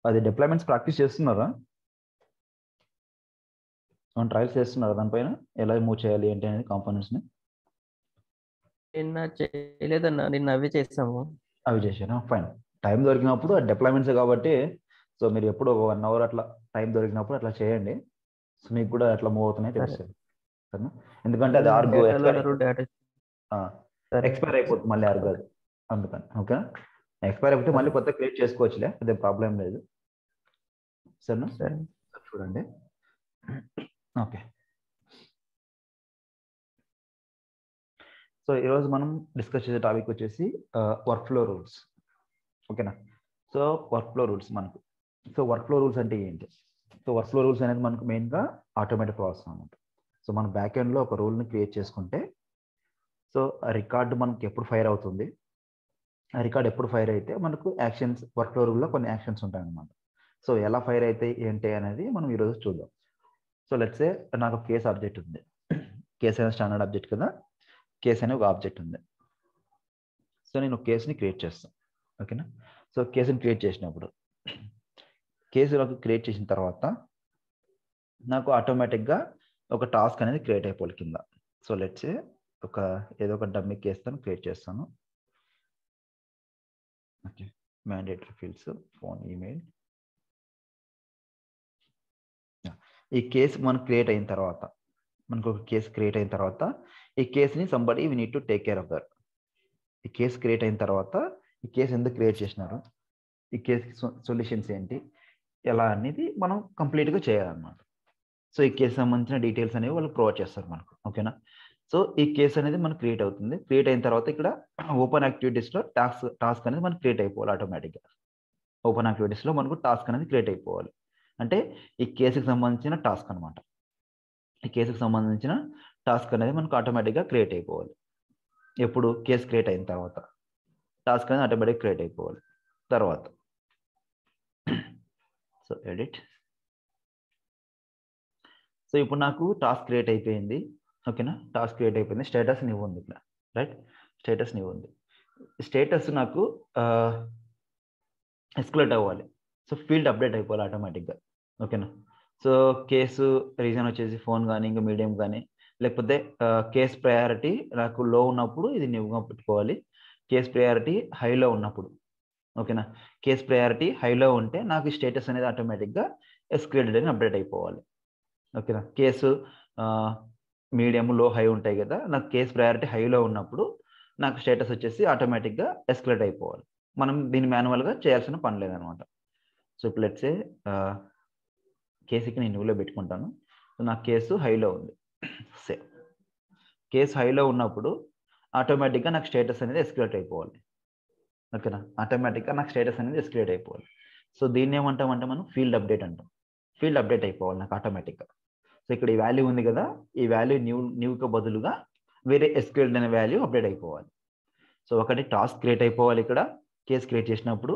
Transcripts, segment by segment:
అది deployments practice చేస్తున్నారా trials చేస్తున్నారా దానిపైన ఎలా మూవ్ చేయాలి ఏంటి అనేది కాంపోనెంట్స్ని నిన్న చేయలేదన్నా నిన్న అవి చేసాము అవి చేశాను ఫైన్ టైం దొరికినప్పుడు డిప్లాయ్మెంట్స్ కాబట్టి సో మీరు ఎప్పుడు ఒక వన్ అవర్ అట్లా టైం దొరికినప్పుడు అట్లా చేయండి సో మీకు కూడా ఎట్లా మూవ్ అవుతున్నాయి తెలుస్తుంది సరేనా ఎందుకంటే అది ఆర్గో డేటా సరే ఎక్స్పైర్ అయిపోతుంది మళ్ళీ ఆర్గో అది అందుకని ఓకే ఎక్స్పైర్ అయిపోతే మళ్ళీ కొత్త క్రియేట్ చేసుకోవచ్చులే అదే ప్రాబ్లం లేదు సరేనా సరే చూడండి ఓకే సో ఈరోజు మనం డిస్కస్ చేసే టాపిక్ వచ్చేసి వర్క్ ఫ్లో రూల్స్ ఓకేనా సో వర్క్ ఫ్లో రూల్స్ మనకు సో వర్క్ ఫ్లో రూల్స్ అంటే ఏంటి సో వర్క్ ఫ్లో రూల్స్ అనేది మనకు మెయిన్గా ఆటోమేటిక్ ప్రాసెస్ అనమాట సో మన బ్యాక్ ఎండ్లో ఒక రూల్ని క్రియేట్ చేసుకుంటే సో ఆ రికార్డు మనకి ఎప్పుడు ఫైర్ అవుతుంది ఆ రికార్డ్ ఎప్పుడు ఫైర్ అయితే మనకు యాక్షన్స్ వర్క్ ఫ్లో రూల్లో కొన్ని యాక్షన్స్ ఉంటాయి అన్నమాట సో ఎలా ఫైర్ అయితే ఏంటి అనేది మనం ఈరోజు చూద్దాం సో లెట్సే నాకు కేస్ ఆబ్జెక్ట్ ఉంది కేస్ అనే స్టాండర్డ్ ఆబ్జెక్ట్ కదా కేస్ అనే ఒక ఆబ్జెక్ట్ ఉంది సో నేను ఒక కేసుని క్రియేట్ చేస్తాను ఓకేనా సో కేసుని క్రియేట్ చేసినప్పుడు కేసు నాకు క్రియేట్ చేసిన తర్వాత నాకు ఆటోమేటిక్గా ఒక టాస్క్ అనేది క్రియేట్ అయిపోవాలి కింద సో లెట్సే ఒక ఏదో ఒక డమ్మి కేసుతో క్రియేట్ చేస్తాను okay mandatory fields phone email ఈ కేసు మనకు క్రియేట్ అయిన తర్వాత మనకు ఒక కేసు క్రియేట్ అయిన తర్వాత ఈ కేసుని somebody we need to take care of that ఈ కేసు క్రియేట్ అయిన తర్వాత ఈ కేసు ఎందుకు క్రియేట్ చేసినారు ఈ కేసుకి సొల్యూషన్స్ ఏంటి ఎలా అనేది మనం కంప్లీట్గా చేయాలన్నమాట సో ఈ కేసు సంబంధించిన డీటెయిల్స్ అనేవి వాళ్ళు ప్రొవైడ్ చేస్తారు మనకు ఓకేనా సో ఈ కేసు అనేది మనకు క్రియేట్ అవుతుంది క్రియేట్ అయిన తర్వాత ఇక్కడ ఓపెన్ యాక్టివిటీస్లో టాస్క్ టాస్క్ అనేది మనకు క్రియేట్ అయిపోవాలి ఆటోమేటిక్గా ఓపెన్ యాక్టివిటీస్లో మనకు టాస్క్ అనేది క్రియేట్ అయిపోవాలి అంటే ఈ కేసుకి సంబంధించిన టాస్క్ అనమాట ఈ కేసుకి సంబంధించిన టాస్క్ అనేది మనకు ఆటోమేటిక్గా క్రియేట్ అయిపోవాలి ఎప్పుడు కేసు క్రియేట్ అయిన తర్వాత టాస్క్ అనేది ఆటోమేటిక్ క్రియేట్ అయిపోవాలి తర్వాత సో ఎడిట్ సో ఇప్పుడు నాకు టాస్క్ క్రియేట్ అయిపోయింది ఓకేనా టాస్క్ క్రియేట్ అయిపోయింది స్టేటస్ నీవు ఉంది ఇక్కడ రైట్ స్టేటస్ నీవు ఉంది స్టేటస్ నాకు ఎస్కులేట్ అవ్వాలి సో ఫీల్డ్ అప్డేట్ అయిపోవాలి ఆటోమేటిక్గా ఓకేనా సో కేసు రీజన్ వచ్చేసి ఫోన్ కానీ ఇంకా మీడియం కానీ లేకపోతే కేస్ ప్రయారిటీ నాకు లో ఉన్నప్పుడు ఇది నువ్వుగా పెట్టుకోవాలి కేస్ ప్రయారిటీ హైలో ఉన్నప్పుడు ఓకేనా కేస్ ప్రయారిటీ హైలో ఉంటే నాకు స్టేటస్ అనేది ఆటోమేటిక్గా ఎస్క్లేటెడ్ అని అప్డేట్ అయిపోవాలి ఓకేనా కేసు మీడియం లో హై ఉంటాయి కదా నాకు కేస్ ప్రయారిటీ హైలో ఉన్నప్పుడు నాకు స్టేటస్ వచ్చేసి ఆటోమేటిక్గా ఎస్కలేట్ అయిపోవాలి మనం దీన్ని మాన్యువల్గా చేయాల్సిన పని లేదనమాట సో ఇప్పుడు లెట్సే కేసుకి నేను నువ్వులో పెట్టుకుంటాను సో నా కేసు హైలో ఉంది సేమ్ కేసు హైలో ఉన్నప్పుడు ఆటోమేటిక్గా నాకు స్టేటస్ అనేది ఎస్కలేట్ అయిపోవాలి ఓకేనా ఆటోమేటిక్గా నాకు స్టేటస్ అనేది ఎస్కలేట్ అయిపోవాలి సో దీన్ని ఏమంటామంటే మనం ఫీల్డ్ అప్డేట్ అంటాం ఫీల్డ్ అప్డేట్ అయిపోవాలి నాకు ఆటోమేటిక్గా సో ఇక్కడ ఈ వాల్యూ ఉంది కదా ఈ వాల్యూ న్యూ న్యూకి బదులుగా వేరే ఎస్క్యూఎల్ అనే వాల్యూ అప్డేట్ అయిపోవాలి సో ఒకటి టాస్క్ క్రియేట్ అయిపోవాలి ఇక్కడ కేసు క్రియేట్ చేసినప్పుడు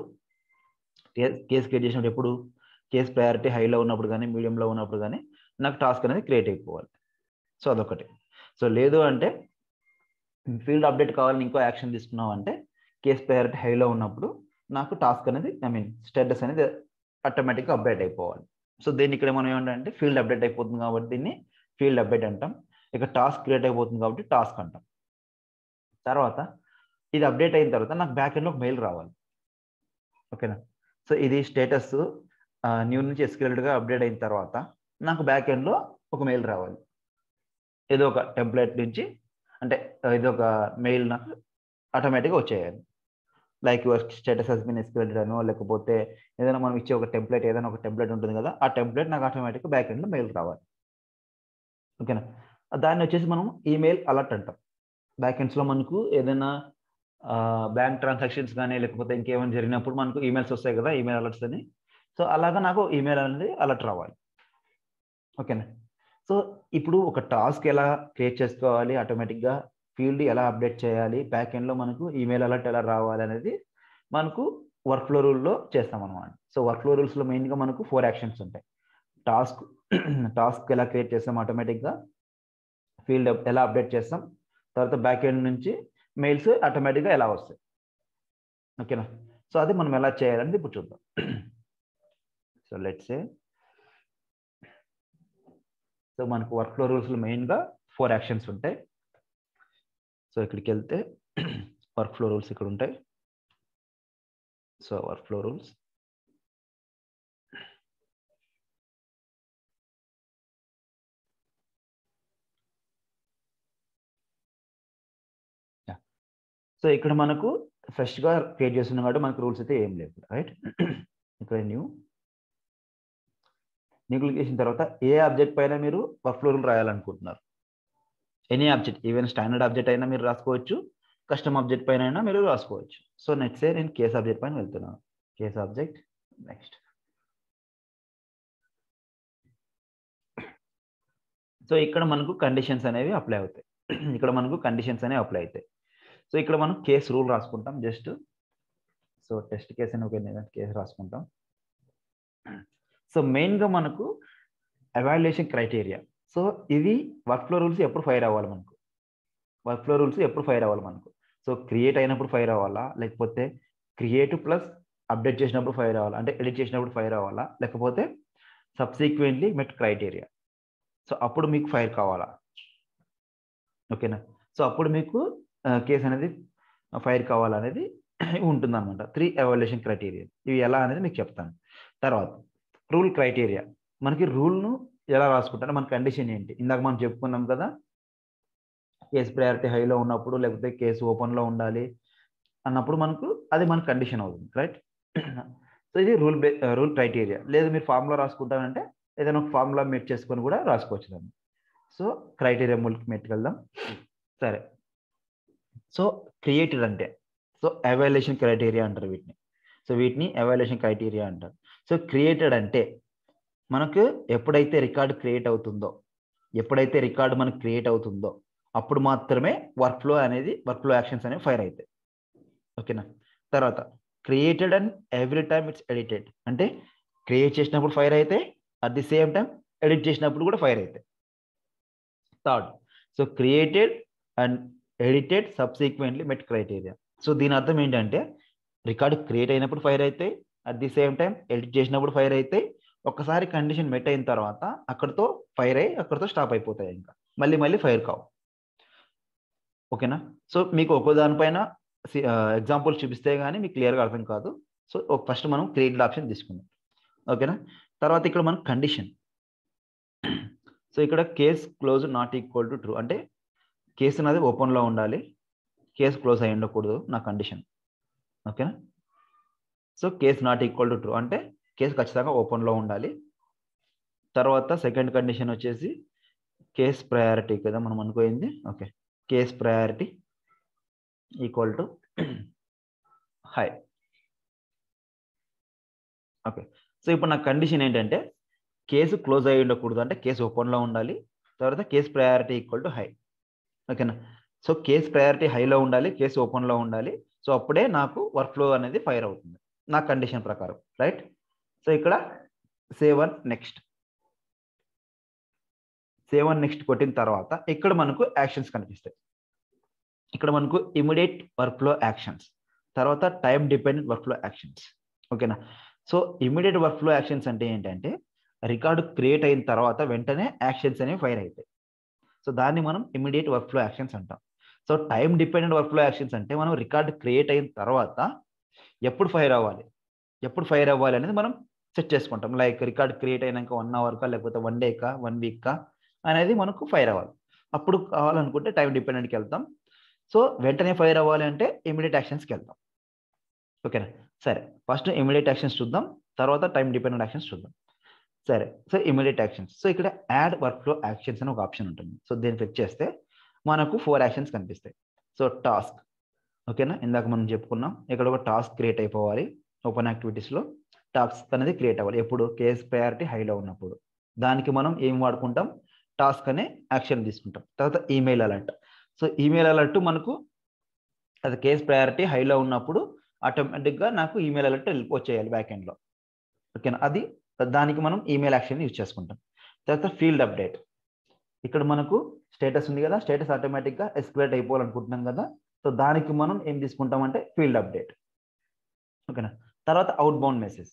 కేసు క్రియేట్ చేసినప్పుడు ఎప్పుడు కేసు ప్రయారిటీ హైలో ఉన్నప్పుడు కానీ మీడియంలో ఉన్నప్పుడు కానీ నాకు టాస్క్ అనేది క్రియేట్ అయిపోవాలి సో అదొకటి సో లేదు అంటే ఫీల్డ్ అప్డేట్ కావాలని ఇంకో యాక్షన్ తీసుకున్నాం అంటే కేసు ప్రయారిటీ హైలో ఉన్నప్పుడు నాకు టాస్క్ అనేది ఐ మీన్ స్టేటస్ అనేది ఆటోమేటిక్గా అప్డేట్ అయిపోవాలి సో దీన్ని ఇక్కడ మనం ఏమంటే ఫీల్డ్ అప్డేట్ అయిపోతుంది కాబట్టి దీన్ని ఫీల్డ్ అప్డేట్ అంటాం ఇక టాస్క్ క్రియేట్ అయిపోతుంది కాబట్టి టాస్క్ అంటాం తర్వాత ఇది అప్డేట్ అయిన తర్వాత నాకు బ్యాక్ ఎండ్లో ఒక మెయిల్ రావాలి ఓకేనా సో ఇది స్టేటస్ న్యూ నుంచి ఎస్క్యూఎల్గా అప్డేట్ అయిన తర్వాత నాకు బ్యాక్ ఎండ్లో ఒక మెయిల్ రావాలి ఏదో ఒక టెంప్లెట్ నుంచి అంటే ఇది ఒక మెయిల్ నాకు ఆటోమేటిక్గా వచ్చేయాలి like your status has been escalated అనో లేకపోతే ఏదైనా మనం ఇచ్చే ఒక టెంప్లెట్ ఏదైనా ఒక టెంప్లెట్ ఉంటుంది కదా ఆ టెంప్లెట్ నాకు ఆటోమేటిక్గా బ్యాక్ ఎండ్లో మెయిల్ రావాలి ఓకేనా దాన్ని వచ్చేసి మనం ఈమెయిల్ అలర్ట్ అంటాం బ్యాక్ ఎండ్స్లో మనకు ఏదైనా బ్యాంక్ ట్రాన్సాక్షన్స్ కానీ లేకపోతే ఇంకేమైనా జరిగినప్పుడు మనకు ఈమెయిల్స్ వస్తాయి కదా ఈమెయిల్ అలర్ట్స్ అని సో అలాగా నాకు ఈమెయిల్ అనేది అలర్ట్ రావాలి ఓకేనా సో ఇప్పుడు ఒక టాస్క్ ఎలా క్రియేట్ చేసుకోవాలి ఆటోమేటిక్గా ఫీల్డ్ ఎలా అప్డేట్ చేయాలి బ్యాక్ ఎండ్లో మనకు ఈమెయిల్ అలర్ట్ ఎలా రావాలి అనేది మనకు వర్క్ ఫ్లో రూల్లో చేస్తాం అనమాట సో వర్క్ ఫ్లో రూల్స్లో మెయిన్గా మనకు ఫోర్ యాక్షన్స్ ఉంటాయి టాస్క్ టాస్క్ ఎలా క్రియేట్ చేస్తాం ఆటోమేటిక్గా ఫీల్డ్ ఎలా అప్డేట్ చేస్తాం తర్వాత బ్యాక్ ఎండ్ నుంచి మెయిల్స్ ఆటోమేటిక్గా ఎలా వస్తాయి ఓకేనా సో అది మనం ఎలా చేయాలనేది ఇప్పుడు చూద్దాం సో లెట్స్ ఏ సో మనకు వర్క్ ఫ్లో రూల్స్లో మెయిన్గా ఫోర్ యాక్షన్స్ ఉంటాయి సో ఇక్కడికి వెళ్తే వర్క్ ఫ్లో రూల్స్ ఇక్కడ ఉంటాయి so workflow rules so ఇక్కడ మనకు ఫ్రెష్గా క్రియేట్ చేస్తున్నాం కాబట్టి మనకు రూల్స్ అయితే ఏం లేవు రైట్ ఇక్కడ న్యూ న్యూ క్లిక్ చేసిన తర్వాత ఏ ఆబ్జెక్ట్ పైన మీరు వర్క్ ఫ్లో రూల్ రాయాలనుకుంటున్నారు any object even standard object అయినా మీరు రాసుకోవచ్చు కస్టమ్ ఆబ్జెక్ట్ పైన అయినా మీరు రాసుకోవచ్చు సో నెక్స్ట్ నేను కేస్ ఆబ్జెక్ట్ పైన వెళ్తున్నాను కేస్ ఆబ్జెక్ట్ నెక్స్ట్ సో ఇక్కడ మనకు కండిషన్స్ అనేవి అప్లై అవుతాయి ఇక్కడ మనకు కండిషన్స్ అనేవి అప్లై అవుతాయి సో ఇక్కడ మనం కేస్ రూల్ రాసుకుంటాం జస్ట్ సో టెస్ట్ కేస్ అని ఒక కేసు రాసుకుంటాం సో మెయిన్గా మనకు ఎవాల్యుయేషన్ క్రైటీరియా సో ఇది వర్క్ ఫ్లో రూల్స్ ఎప్పుడు ఫైర్ అవ్వాలి మనకు వర్క్ ఫ్లో రూల్స్ ఎప్పుడు ఫైర్ అవ్వాలి మనకు సో క్రియేట్ అయినప్పుడు ఫైర్ అవ్వాలా లేకపోతే క్రియేట్ ప్లస్ అప్డేట్ చేసినప్పుడు ఫైర్ అవ్వాలా అంటే ఎడిట్ చేసినప్పుడు ఫైర్ అవ్వాలా లేకపోతే సబ్సిక్వెంట్లీ మెట్ క్రైటీరియా సో అప్పుడు మీకు ఫైర్ కావాలా ఓకేనా సో అప్పుడు మీకు కేసు అనేది ఫైర్ కావాలనేది ఉంటుంది అనమాట త్రీ ఎవాల్యుయేషన్ క్రైటీరియా ఇవి ఎలా అనేది మీకు చెప్తాను తర్వాత రూల్ క్రైటీరియా మనకి రూల్ను ఎలా రాసుకుంటారు మన కండిషన్ ఏంటి ఇందాక మనం చెప్పుకున్నాం కదా కేసు ప్రయారిటీ హైలో ఉన్నప్పుడు లేకపోతే కేసు ఓపెన్లో ఉండాలి అన్నప్పుడు మనకు అది మన కండిషన్ అవుతుంది రైట్ సో ఇది రూల్ రూల్ క్రైటీరియా లేదు మీరు ఫార్ములా రాసుకుంటామంటే ఏదైనా ఒక ఫార్ములా మెట్ చేసుకొని కూడా రాసుకోవచ్చు దాన్ని సో క్రైటీరియా మూలకి మెట్టుకెళ్దాం సరే సో క్రియేటెడ్ అంటే సో ఎవాల్యుయేషన్ క్రైటీరియా అంటారు వీటిని సో వీటిని ఎవాల్యుయేషన్ క్రైటీరియా అంటారు సో క్రియేటెడ్ అంటే మనకు ఎప్పుడైతే రికార్డ్ క్రియేట్ అవుతుందో ఎప్పుడైతే రికార్డ్ మనకు క్రియేట్ అవుతుందో అప్పుడు మాత్రమే వర్క్ ఫ్లో అనేది వర్క్ ఫ్లో యాక్షన్స్ అనేవి ఫైర్ అవుతాయి ఓకేనా తర్వాత created and every time it's edited అంటే క్రియేట్ చేసినప్పుడు ఫైర్ అయితే at the same time edit చేసినప్పుడు కూడా ఫైర్ అవుతాయి third so created and edited subsequently met criteria so దీని అర్థం ఏంటంటే రికార్డ్ క్రియేట్ అయినప్పుడు ఫైర్ అయితే at the same time edit చేసినప్పుడు ఫైర్ అయితే ఒక్కసారి కండిషన్ మెట్ అయిన తర్వాత అక్కడితో ఫైర్ అయ్యి అక్కడితో స్టాప్ అయిపోతాయి ఇంకా మళ్ళీ మళ్ళీ ఫైర్ కావు ఓకేనా సో మీకు ఒక్కో దానిపైన ఎగ్జాంపుల్ చూపిస్తే కానీ మీకు క్లియర్గా అర్థం కాదు సో ఫస్ట్ మనం క్రియేట్ ఆప్షన్ తీసుకుందాం ఓకేనా తర్వాత ఇక్కడ మనకు కండిషన్ సో ఇక్కడ case close not equal to true అంటే కేసు అనేది ఓపెన్లో ఉండాలి కేసు క్లోజ్ అయి ఉండకూడదు నా కండిషన్ ఓకేనా so case not equal to true అంటే కేసు ఖచ్చితంగా ఓపెన్లో ఉండాలి తర్వాత సెకండ్ కండిషన్ వచ్చేసి కేస్ ప్రయారిటీ కదా మనం అనుకోయింది okay case priority equal to high okay so ఇప్పుడు నా కండిషన్ ఏంటంటే కేసు క్లోజ్ అయ్యి ఉండకూడదు అంటే కేసు ఓపెన్లో ఉండాలి తర్వాత case priority equal to high ఓకేనా సో కేసు ప్రయారిటీ హైలో ఉండాలి కేసు ఓపెన్లో ఉండాలి సో అప్పుడే నాకు వర్క్ ఫ్లో అనేది ఫైర్ అవుతుంది నా కండిషన్ ప్రకారం రైట్ సో ఇక్కడ save one next save one next కొట్టిన తర్వాత ఇక్కడ మనకు యాక్షన్స్ కనిపిస్తాయి ఇక్కడ మనకు ఇమీడియట్ వర్క్ ఫ్లో యాక్షన్స్ తర్వాత time dependent workflow actions ఓకేనా so immediate workflow actions అంటే ఏంటంటే రికార్డు క్రియేట్ అయిన తర్వాత వెంటనే యాక్షన్స్ అనేవి ఫైర్ అవుతాయి సో దాన్ని మనం ఇమీడియట్ వర్క్ ఫ్లో యాక్షన్స్ అంటాం so time dependent workflow actions అంటే మనం రికార్డు క్రియేట్ అయిన తర్వాత ఎప్పుడు ఫైర్ అవ్వాలి ఎప్పుడు ఫైర్ అవ్వాలి అనేది మనం సెట్ చేసుకుంటాం లైక్ రికార్డ్ క్రియేట్ అయినాక వన్ అవర్కా లేకపోతే వన్ డేకా వన్ వీక్కా అనేది మనకు ఫైర్ అవ్వాలి అప్పుడు కావాలనుకుంటే టైం డిపెండెంట్కి వెళ్తాం సో వెంటనే ఫైర్ అవ్వాలి అంటే ఇమీడియట్ యాక్షన్స్కి వెళ్తాం ఓకేనా సరే ఫస్ట్ ఇమీడియట్ యాక్షన్స్ చూద్దాం తర్వాత టైం డిపెండెంట్ యాక్షన్స్ చూద్దాం సరే సో ఇమీడియట్ యాక్షన్స్ సో ఇక్కడ యాడ్ వర్క్ ఫ్లో యాక్షన్స్ అని ఒక ఆప్షన్ ఉంటుంది సో దీన్ని క్లిక్ చేస్తే మనకు ఫోర్ యాక్షన్స్ కనిపిస్తాయి సో టాస్క్ ఓకేనా ఇందాక మనం చెప్పుకున్నాం ఇక్కడ ఒక టాస్క్ క్రియేట్ అయిపోవాలి ఓపెన్ యాక్టివిటీస్లో టాస్క్ అనేది క్రియేట్ అవ్వాలి ఎప్పుడు కేస్ ప్రయారిటీ హైలో ఉన్నప్పుడు దానికి మనం ఏం వాడుకుంటాం టాస్క్ అనే యాక్షన్ తీసుకుంటాం తర్వాత email alert so email alert మనకు అది కేస్ ప్రయారిటీ హైలో ఉన్నప్పుడు ఆటోమేటిక్గా నాకు ఈమెయిల్ అలర్ట్ వచ్చేయాలి బ్యాక్ ఎండ్లో ఓకేనా అది దానికి మనం ఈమెయిల్ యాక్షన్ యూజ్ చేసుకుంటాం తర్వాత ఫీల్డ్ అప్డేట్ ఇక్కడ మనకు స్టేటస్ ఉంది కదా స్టేటస్ ఆటోమేటిక్గా ఎస్క్యులేట్ అయిపోవాలనుకుంటున్నాం కదా సో దానికి మనం ఏం తీసుకుంటామంటే ఫీల్డ్ అప్డేట్ ఓకేనా తర్వాత అవుట్ బౌండ్ మెసేజ్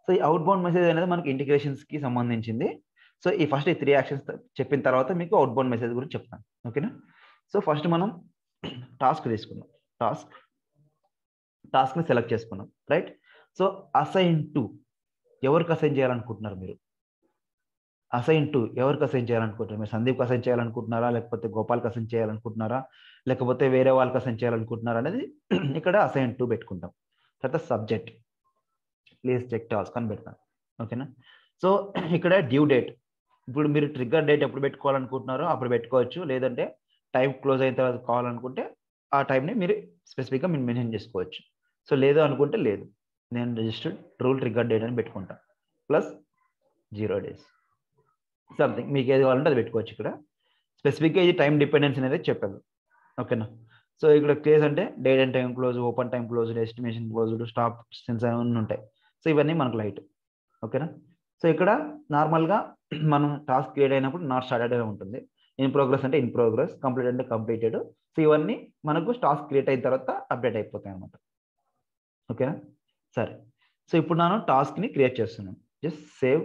సో ఈ అవుట్ బౌండ్ మెసేజ్ అనేది మనకి integrations కి సంబంధించింది సో ఈ ఫస్ట్ ఈ త్రీ యాక్షన్స్ చెప్పిన తర్వాత మీకు అవుట్ బౌండ్ మెసేజ్ గురించి చెప్తాను ఓకేనా సో ఫస్ట్ మనం టాస్క్ తీసుకుందాం టాస్క్ టాస్క్ని సెలెక్ట్ చేసుకున్నాం రైట్ సో అసైన్ టు ఎవరికి అసైన్ చేయాలనుకుంటున్నారు మీరు అసైన్ టు ఎవరికి అసైన్ చేయాలనుకుంటున్నారు మీరు సందీప్కి అసైన్ చేయాలనుకుంటున్నారా లేకపోతే గోపాల్కి అసైన్ చేయాలనుకుంటున్నారా లేకపోతే వేరే వాళ్ళకి అసైన్ చేయాలనుకుంటున్నారా అనేది ఇక్కడ అసైన్ టు పెట్టుకుంటాం తర్వాత సబ్జెక్ట్ ప్లీజ్ చెక్ టాస్క్ అని పెడతాం ఓకేనా సో ఇక్కడ డ్యూ డేట్ ఇప్పుడు మీరు ట్రిగ్గర్ డేట్ ఎప్పుడు పెట్టుకోవాలనుకుంటున్నారో అప్పుడు పెట్టుకోవచ్చు లేదంటే టైం క్లోజ్ అయిన తర్వాత కావాలనుకుంటే ఆ టైంని మీరు స్పెసిఫిక్గా మీరు మెన్షన్ చేసుకోవచ్చు సో లేదు అనుకుంటే లేదు నేను రిజిస్టర్డ్ రూల్ ట్రిగ్గర్ డేట్ అని పెట్టుకుంటా ప్లస్ జీరో డేస్ సంథింగ్ మీకు ఏది కావాలంటే అది పెట్టుకోవచ్చు ఇక్కడ స్పెసిఫిక్గా ఇది టైం డిపెండెన్స్ అనేది చెప్పదు ఓకేనా సో ఇక్కడ కేస్ అంటే date and time close open time closed estimation closed stop sense అన్నీ ఉంటాయి సో ఇవన్నీ మనకు లైట్ ఓకేనా సో ఇక్కడ నార్మల్గా మనం టాస్క్ క్రియేట్ అయినప్పుడు నాట్ స్టార్టెడ్ అని ఉంటుంది ఇన్ ప్రోగ్రెస్ అంటే ఇన్ ప్రోగ్రెస్ కంప్లీట్ అంటే కంప్లీటెడ్ సో ఇవన్నీ మనకు టాస్క్ క్రియేట్ అయిన తర్వాత అప్డేట్ అయిపోతాయి అనమాట ఓకేనా సరే సో ఇప్పుడు నేను టాస్క్ని క్రియేట్ చేస్తున్నాను జస్ట్ సేవ్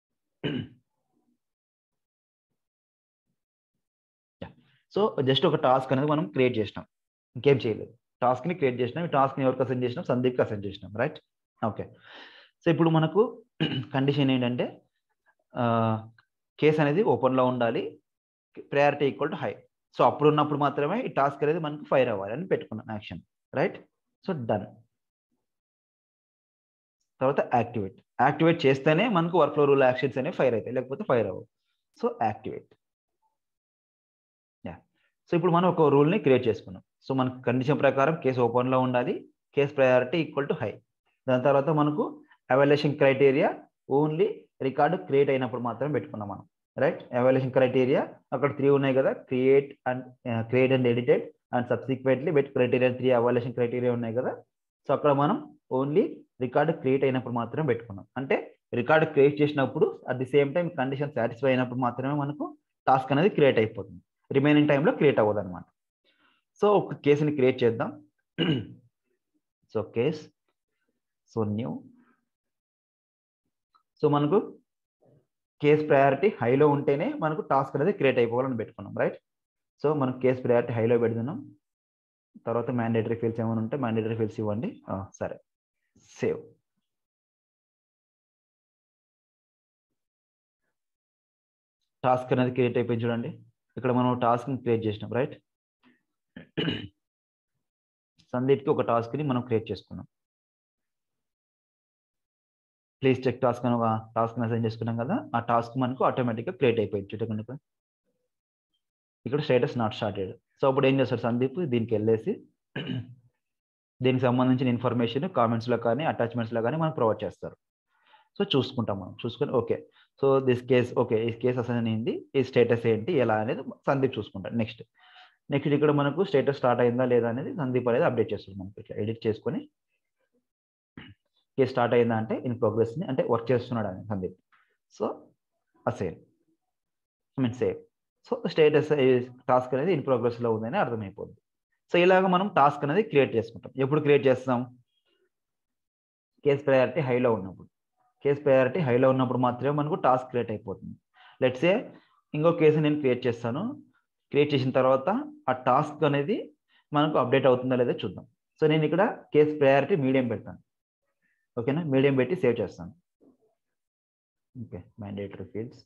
సో జస్ట్ ఒక టాస్క్ అనేది మనం క్రియేట్ చేసినాం ఇంకేం చేయలేదు టాస్క్ని క్రియేట్ చేసినాం ఈ టాస్క్ని ఎవరికి అసెండ్ చేసినాం సందీప్కి అసెండ్ చేసినాం రైట్ ఓకే సో ఇప్పుడు మనకు కండిషన్ ఏంటంటే కేస్ అనేది ఓపెన్లో ఉండాలి priority equal to high so అప్పుడు ఉన్నప్పుడు మాత్రమే ఈ టాస్క్ అనేది మనకు ఫైర్ అవ్వాలి అని పెట్టుకున్నాం యాక్షన్ రైట్ సో డన్ తర్వాత యాక్టివేట్ యాక్టివేట్ చేస్తేనే మనకు వర్క్ ఫ్లో రూల్ యాక్షన్స్ అనేవి ఫైర్ అవుతాయి లేకపోతే ఫైర్ అవ్వవు సో యాక్టివేట్ యా సో ఇప్పుడు మనం ఒక రూల్ని క్రియేట్ చేసుకున్నాం సో మనకు కండిషన్ ప్రకారం కేసు ఓపెన్లో ఉండాలి case priority equal to high దాని తర్వాత మనకు evaluation criteria only record create అయినప్పుడు మాత్రమే పెట్టుకున్నాం మనం రైట్ అవాల్యుయేషన్ క్రైటీరియా అక్కడ త్రీ ఉన్నాయి కదా create and create and edited and subsequently met criteria three evaluation criteria ఉన్నాయి కదా సో అక్కడ మనం ఓన్లీ రికార్డు క్రియేట్ అయినప్పుడు మాత్రమే పెట్టుకున్నాం అంటే రికార్డు క్రియేట్ చేసినప్పుడు at the same time condition satisfy అయినప్పుడు మాత్రమే మనకు టాస్క్ అనేది క్రియేట్ అయిపోతుంది రిమైనింగ్ టైంలో క్రియేట్ అవ్వదు అనమాట సో ఒక కేసుని క్రియేట్ చేద్దాం so case so new so మనకు కేస్ ప్రయారిటీ హైలో ఉంటేనే మనకు టాస్క్ అనేది క్రియేట్ అయిపోవాలని పెట్టుకున్నాం రైట్ సో మనం కేస్ ప్రయారిటీ హైలో పెడుతున్నాం తర్వాత మ్యాండేటరీ ఫీల్డ్స్ ఏమైనా ఉంటే మ్యాండేటరీ ఫీల్డ్స్ ఇవ్వండి సరే సేవ్ టాస్క్ అనేది క్రియేట్ అయిపోయింది చూడండి ఇక్కడ మనం టాస్క్ని క్రియేట్ చేసినాం రైట్ సందీప్కి ఒక టాస్క్ని మనం క్రియేట్ చేసుకున్నాం ప్లీజ్ చెక్ టాస్క్ అని ఒక టాస్క్ అసైన్ చేసుకున్నాం కదా ఆ టాస్క్ మనకు ఆటోమేటిక్గా క్రియేట్ అయిపోయింది చూడండి ఇక్కడ స్టేటస్ నాట్ స్టార్టెడ్ సో అప్పుడు ఏం చేస్తాడు సందీప్ దీనికి వెళ్ళేసి దీనికి సంబంధించిన ఇన్ఫర్మేషన్ కామెంట్స్లో కానీ అటాచ్మెంట్స్లో కానీ మనకు ప్రొవైడ్ చేస్తారు సో చూసుకుంటాం మనం చూసుకొని okay so this case okay ఈ కేస్ అసైన్ అయింది ఈ స్టేటస్ ఏంటి ఎలా అనేది సందీప్ చూసుకుంటాడు నెక్స్ట్ నెక్స్ట్ ఇక్కడ మనకు స్టేటస్ స్టార్ట్ అయిందా లేదా అనేది సందీప్ అనేది అప్డేట్ చేస్తుంది మనకి ఇట్లా ఎడిట్ చేసుకొని కేస్ స్టార్ట్ అయిందా అంటే ఇన్ ప్రోగ్రెస్ని అంటే వర్క్ చేస్తున్నాడు అని Sandeep so assign I mean save so status task అనేది ఇన్ ప్రోగ్రెస్లో ఉందని అర్థమైపోతుంది సో ఇలాగ మనం టాస్క్ అనేది క్రియేట్ చేసుకుంటాం ఎప్పుడు క్రియేట్ చేస్తాం కేస్ ప్రయారిటీ హైలో ఉన్నప్పుడు కేస్ ప్రయారిటీ హైలో ఉన్నప్పుడు మాత్రమే మనకు టాస్క్ క్రియేట్ అయిపోతుంది లెట్సే ఇంకో కేసు నేను క్రియేట్ చేస్తాను క్రియేట్ చేసిన తర్వాత ఆ టాస్క్ అనేది మనకు అప్డేట్ అవుతుందా లేదా చూద్దాం సో నేను ఇక్కడ కేస్ ప్రయారిటీ మీడియం పెడతాను ఓకేనా మీడియం పెట్టి సేవ్ చేస్తాను ఓకే మ్యాండేటరీ ఫీల్డ్స్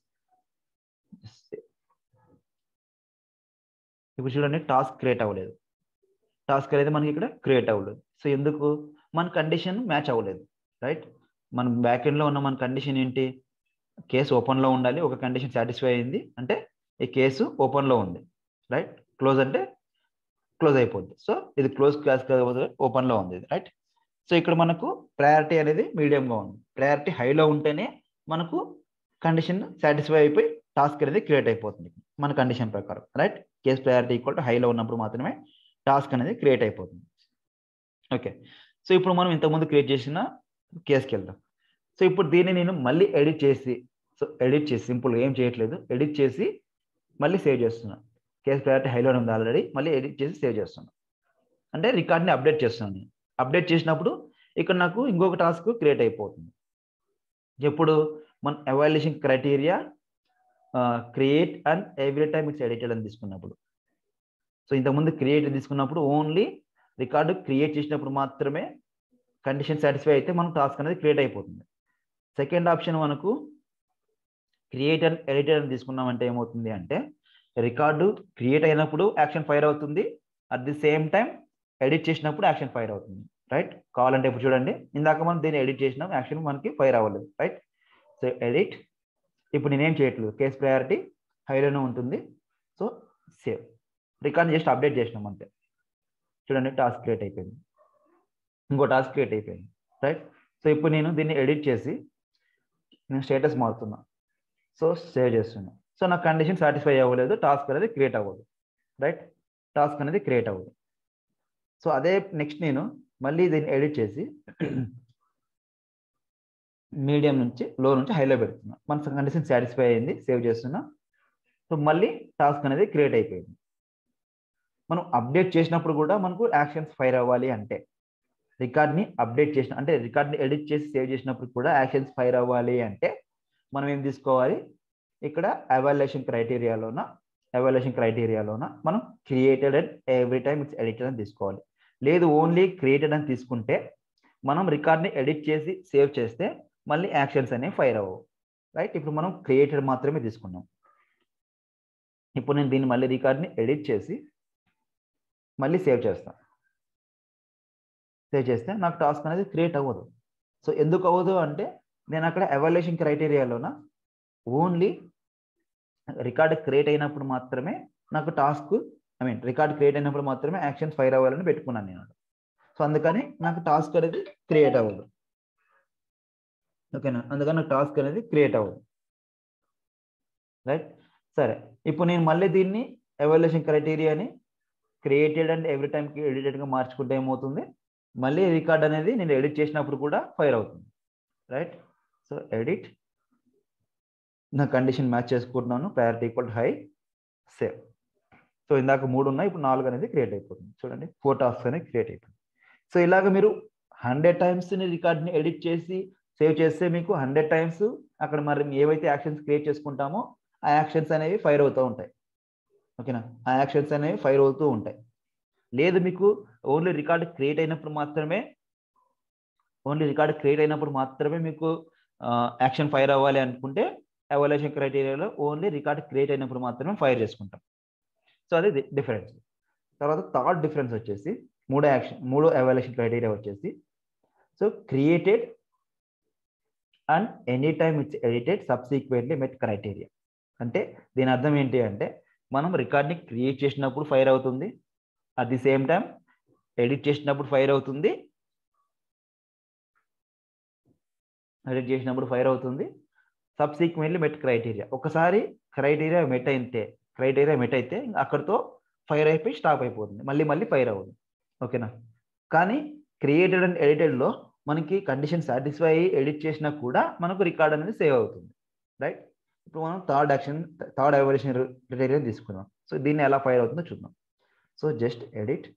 ఇప్పుడు చూడండి టాస్క్ క్రియేట్ అవ్వలేదు టాస్క్ అనేది మనకి ఇక్కడ క్రియేట్ అవ్వలేదు సో ఎందుకు మన కండిషన్ మ్యాచ్ అవ్వలేదు రైట్ మన బ్యాక్ ఎండ్లో ఉన్న మన కండిషన్ ఏంటి కేసు ఓపెన్లో ఉండాలి ఒక కండిషన్ సాటిస్ఫై అయింది అంటే ఈ కేసు ఓపెన్లో ఉంది రైట్ క్లోజ్ అంటే క్లోజ్ అయిపోద్ది సో ఇది క్లోజ్ క్లాస్ ఓపెన్లో ఉంది రైట్ సో ఇక్కడ మనకు ప్రయారిటీ అనేది మీడియంగా ఉంది ప్రయారిటీ హైలో ఉంటేనే మనకు కండిషన్ సాటిస్ఫై అయిపోయి టాస్క్ అనేది క్రియేట్ అయిపోతుంది మన కండిషన్ ప్రకారం right case priority equal to హైలో ఉన్నప్పుడు మాత్రమే టాస్క్ అనేది క్రియేట్ అయిపోతుంది ఓకే సో ఇప్పుడు మనం ఇంతకుముందు క్రియేట్ చేసిన కేసుకి వెళ్దాం సో ఇప్పుడు దీన్ని నేను మళ్ళీ ఎడిట్ చేసి సో ఎడిట్ చేసి సింపుల్ ఏం చేయట్లేదు ఎడిట్ చేసి మళ్ళీ సేవ్ చేస్తున్నాను కేస్ ప్రయారిటీ హైలో ఉంది ఆల్రెడీ మళ్ళీ ఎడిట్ చేసి సేవ్ చేస్తున్నాను అంటే రికార్డ్ని అప్డేట్ చేస్తున్నాను నేను అప్డేట్ చేసినప్పుడు ఇక్కడ నాకు ఇంకొక టాస్క్ క్రియేట్ అయిపోతుంది ఎప్పుడు మన evaluation criteria create and every time it's edited అని తీసుకున్నప్పుడు సో ఇంతకుముందు క్రియేట్ తీసుకున్నప్పుడు ఓన్లీ రికార్డు క్రియేట్ చేసినప్పుడు మాత్రమే కండిషన్ సాటిస్ఫై అయితే మనం టాస్క్ అనేది క్రియేట్ అయిపోతుంది సెకండ్ ఆప్షన్ మనకు క్రియేట్ అండ్ ఎడిటెడ్ అని తీసుకున్నామంటే ఏమవుతుంది అంటే రికార్డు క్రియేట్ అయినప్పుడు యాక్షన్ ఫైర్ అవుతుంది at the same time edit చేసినప్పుడు యాక్షన్ ఫైర్ అవుతుంది రైట్ కావాలంటే ఇప్పుడు చూడండి ఇందాక మనం దీన్ని ఎడిట్ చేసినాం యాక్షన్ మనకి ఫైర్ అవ్వలేదు రైట్ సో ఎడిట్ ఇప్పుడు నేనేం చేయట్లేదు కేస్ ప్రయారిటీ హైలోనే ఉంటుంది so save record just update చేసినాం అంతే చూడండి టాస్క్ క్రియేట్ అయిపోయింది ఇంకో టాస్క్ క్రియేట్ అయిపోయింది రైట్ సో ఇప్పుడు నేను దీన్ని ఎడిట్ చేసి నేను స్టేటస్ మారుతున్నా సో సేవ్ చేస్తున్నా సో నా కండిషన్ సాటిస్ఫై అవ్వలేదు టాస్క్ అనేది క్రియేట్ అవ్వదు రైట్ టాస్క్ అనేది క్రియేట్ అవ్వదు సో అదే నెక్స్ట్ నేను మళ్ళీ దీన్ని ఎడిట్ చేసి మీడియం నుంచి లో నుంచి హైలో పెడుతున్నా మన కండిషన్ సాటిస్ఫై అయింది సేవ్ చేస్తున్నా సో మళ్ళీ టాస్క్ అనేది క్రియేట్ అయిపోయింది మనం అప్డేట్ చేసినప్పుడు కూడా మనకు యాక్షన్స్ ఫైర్ అవ్వాలి అంటే రికార్డ్ని అప్డేట్ చేసిన అంటే రికార్డ్ని ఎడిట్ చేసి సేవ్ చేసినప్పుడు కూడా యాక్షన్స్ ఫైర్ అవ్వాలి అంటే మనం ఏం తీసుకోవాలి ఇక్కడ అవాల్యుయేషన్ క్రైటీరియాలోన అవాల్యుయేషన్ క్రైటీరియాలోన మనం created and every time it's edited అని తీసుకోవాలి లేదు ఓన్లీ క్రియేటెడ్ అని తీసుకుంటే మనం రికార్డ్ని ఎడిట్ చేసి సేవ్ చేస్తే మళ్ళీ యాక్షన్స్ అనేవి ఫైర్ అవ్వవు రైట్ ఇప్పుడు మనం క్రియేటెడ్ మాత్రమే తీసుకున్నాం ఇప్పుడు నేను దీన్ని మళ్ళీ రికార్డ్ని ఎడిట్ చేసి మళ్ళీ సేవ్ చేస్తాను సేవ్ చేస్తే నాకు టాస్క్ అనేది క్రియేట్ అవ్వదు సో ఎందుకు అవ్వదు అంటే నేను అక్కడ ఎవాల్యుయేషన్ క్రైటీరియాలోన ఓన్లీ రికార్డ్ క్రియేట్ అయినప్పుడు మాత్రమే నాకు task I mean record create అయినప్పుడు మాత్రమే యాక్షన్స్ ఫైర్ అవ్వాలని పెట్టుకున్నాను నేను సో అందుకని నాకు టాస్క్ అనేది క్రియేట్ అవ్వదు ఓకేనా అందుకని నాకు టాస్క్ అనేది క్రియేట్ అవ్వదు రైట్ సరే ఇప్పుడు నేను మళ్ళీ దీన్ని ఎవాల్యుయేషన్ క్రైటీరియాని క్రియేటెడ్ అండ్ ఎవ్రీ టైంకి ఎడిటెడ్గా మార్చుకుంటే ఏమవుతుంది మళ్ళీ రికార్డ్ అనేది నేను ఎడిట్ చేసినప్పుడు కూడా ఫైర్ అవుతుంది రైట్ సో ఎడిట్ నా కండిషన్ మ్యాచ్ చేసుకుంటున్నాను priority equal high save so ఇందాక మూడు ఉన్నాయి ఇప్పుడు నాలుగు అనేది క్రియేట్ అయిపోతుంది చూడండి ఫోర్ టాస్క్ అనేది క్రియేట్ అయిపోతుంది సో ఇలాగ మీరు హండ్రెడ్ టైమ్స్ని రికార్డ్ని ఎడిట్ చేసి సేవ్ చేస్తే మీకు హండ్రెడ్ టైమ్స్ అక్కడ మరి ఏవైతే యాక్షన్స్ క్రియేట్ చేసుకుంటామో ఆ యాక్షన్స్ అనేవి ఫైర్ అవుతూ ఉంటాయి ఓకేనా ఆ యాక్షన్స్ అనేవి ఫైర్ అవుతూ ఉంటాయి లేదు మీకు ఓన్లీ రికార్డ్ క్రియేట్ అయినప్పుడు మాత్రమే ఓన్లీ రికార్డ్ క్రియేట్ అయినప్పుడు మాత్రమే మీకు యాక్షన్ ఫైర్ అవ్వాలి అనుకుంటే ఎవాల్యుయేషన్ క్రైటీరియాలో ఓన్లీ రికార్డ్ క్రియేట్ అయినప్పుడు మాత్రమే ఫైర్ చేసుకుంటాం సో అది డిఫరెన్స్ తర్వాత థర్డ్ డిఫరెన్స్ వచ్చేసి మూడో యాక్షన్ మూడో ఎవాల్యుయేషన్ క్రైటీరియా వచ్చేసి so created and any time it's edited subsequently met criteria అంటే దీని అర్థం ఏంటి అంటే మనం రికార్డ్ని క్రియేట్ చేసినప్పుడు ఫైర్ అవుతుంది at the same time edit చేసినప్పుడు ఫైర్ అవుతుంది ఎడిట్ చేసినప్పుడు ఫైర్ అవుతుంది సబ్సీక్వెంట్లీ మెట్ క్రైటీరియా ఒకసారి క్రైటీరియా మెట్ అయితే క్రైటీరియా మెట్ అయితే అక్కడితో ఫైర్ అయిపోయి స్టాప్ అయిపోతుంది మళ్ళీ మళ్ళీ ఫైర్ అవ్వదు ఓకేనా కానీ క్రియేటెడ్ అండ్ ఎడిటెడ్లో మనకి కండిషన్ సాటిస్ఫై అయ్యి ఎడిట్ చేసినా కూడా మనకు రికార్డ్ అనేది సేవ్ అవుతుంది రైట్ ఇప్పుడు మనం third action third evaluation criteria తీసుకుందాం సో దీన్ని ఎలా ఫైర్ అవుతుందో చూద్దాం సో జస్ట్ ఎడిట్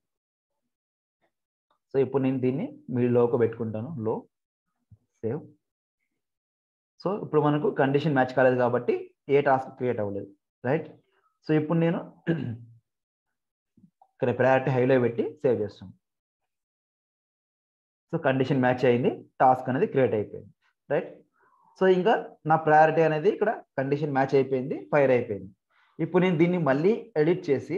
సో ఇప్పుడు నేను దీన్ని మీ లోకి పెట్టుకుంటాను లో సేవ్ సో ఇప్పుడు మనకు కండిషన్ మ్యాచ్ కాలేదు కాబట్టి ఏ టాస్క్ క్రియేట్ అవ్వలేదు రైట్ సో ఇప్పుడు నేను ఇక్కడ ప్రయారిటీ హైలో పెట్టి సేవ్ చేస్తాను సో కండిషన్ మ్యాచ్ అయింది టాస్క్ అనేది క్రియేట్ అయిపోయింది రైట్ సో ఇంకా నా ప్రయారిటీ అనేది ఇక్కడ కండిషన్ మ్యాచ్ అయిపోయింది ఫైర్ అయిపోయింది ఇప్పుడు నేను దీన్ని మళ్ళీ ఎడిట్ చేసి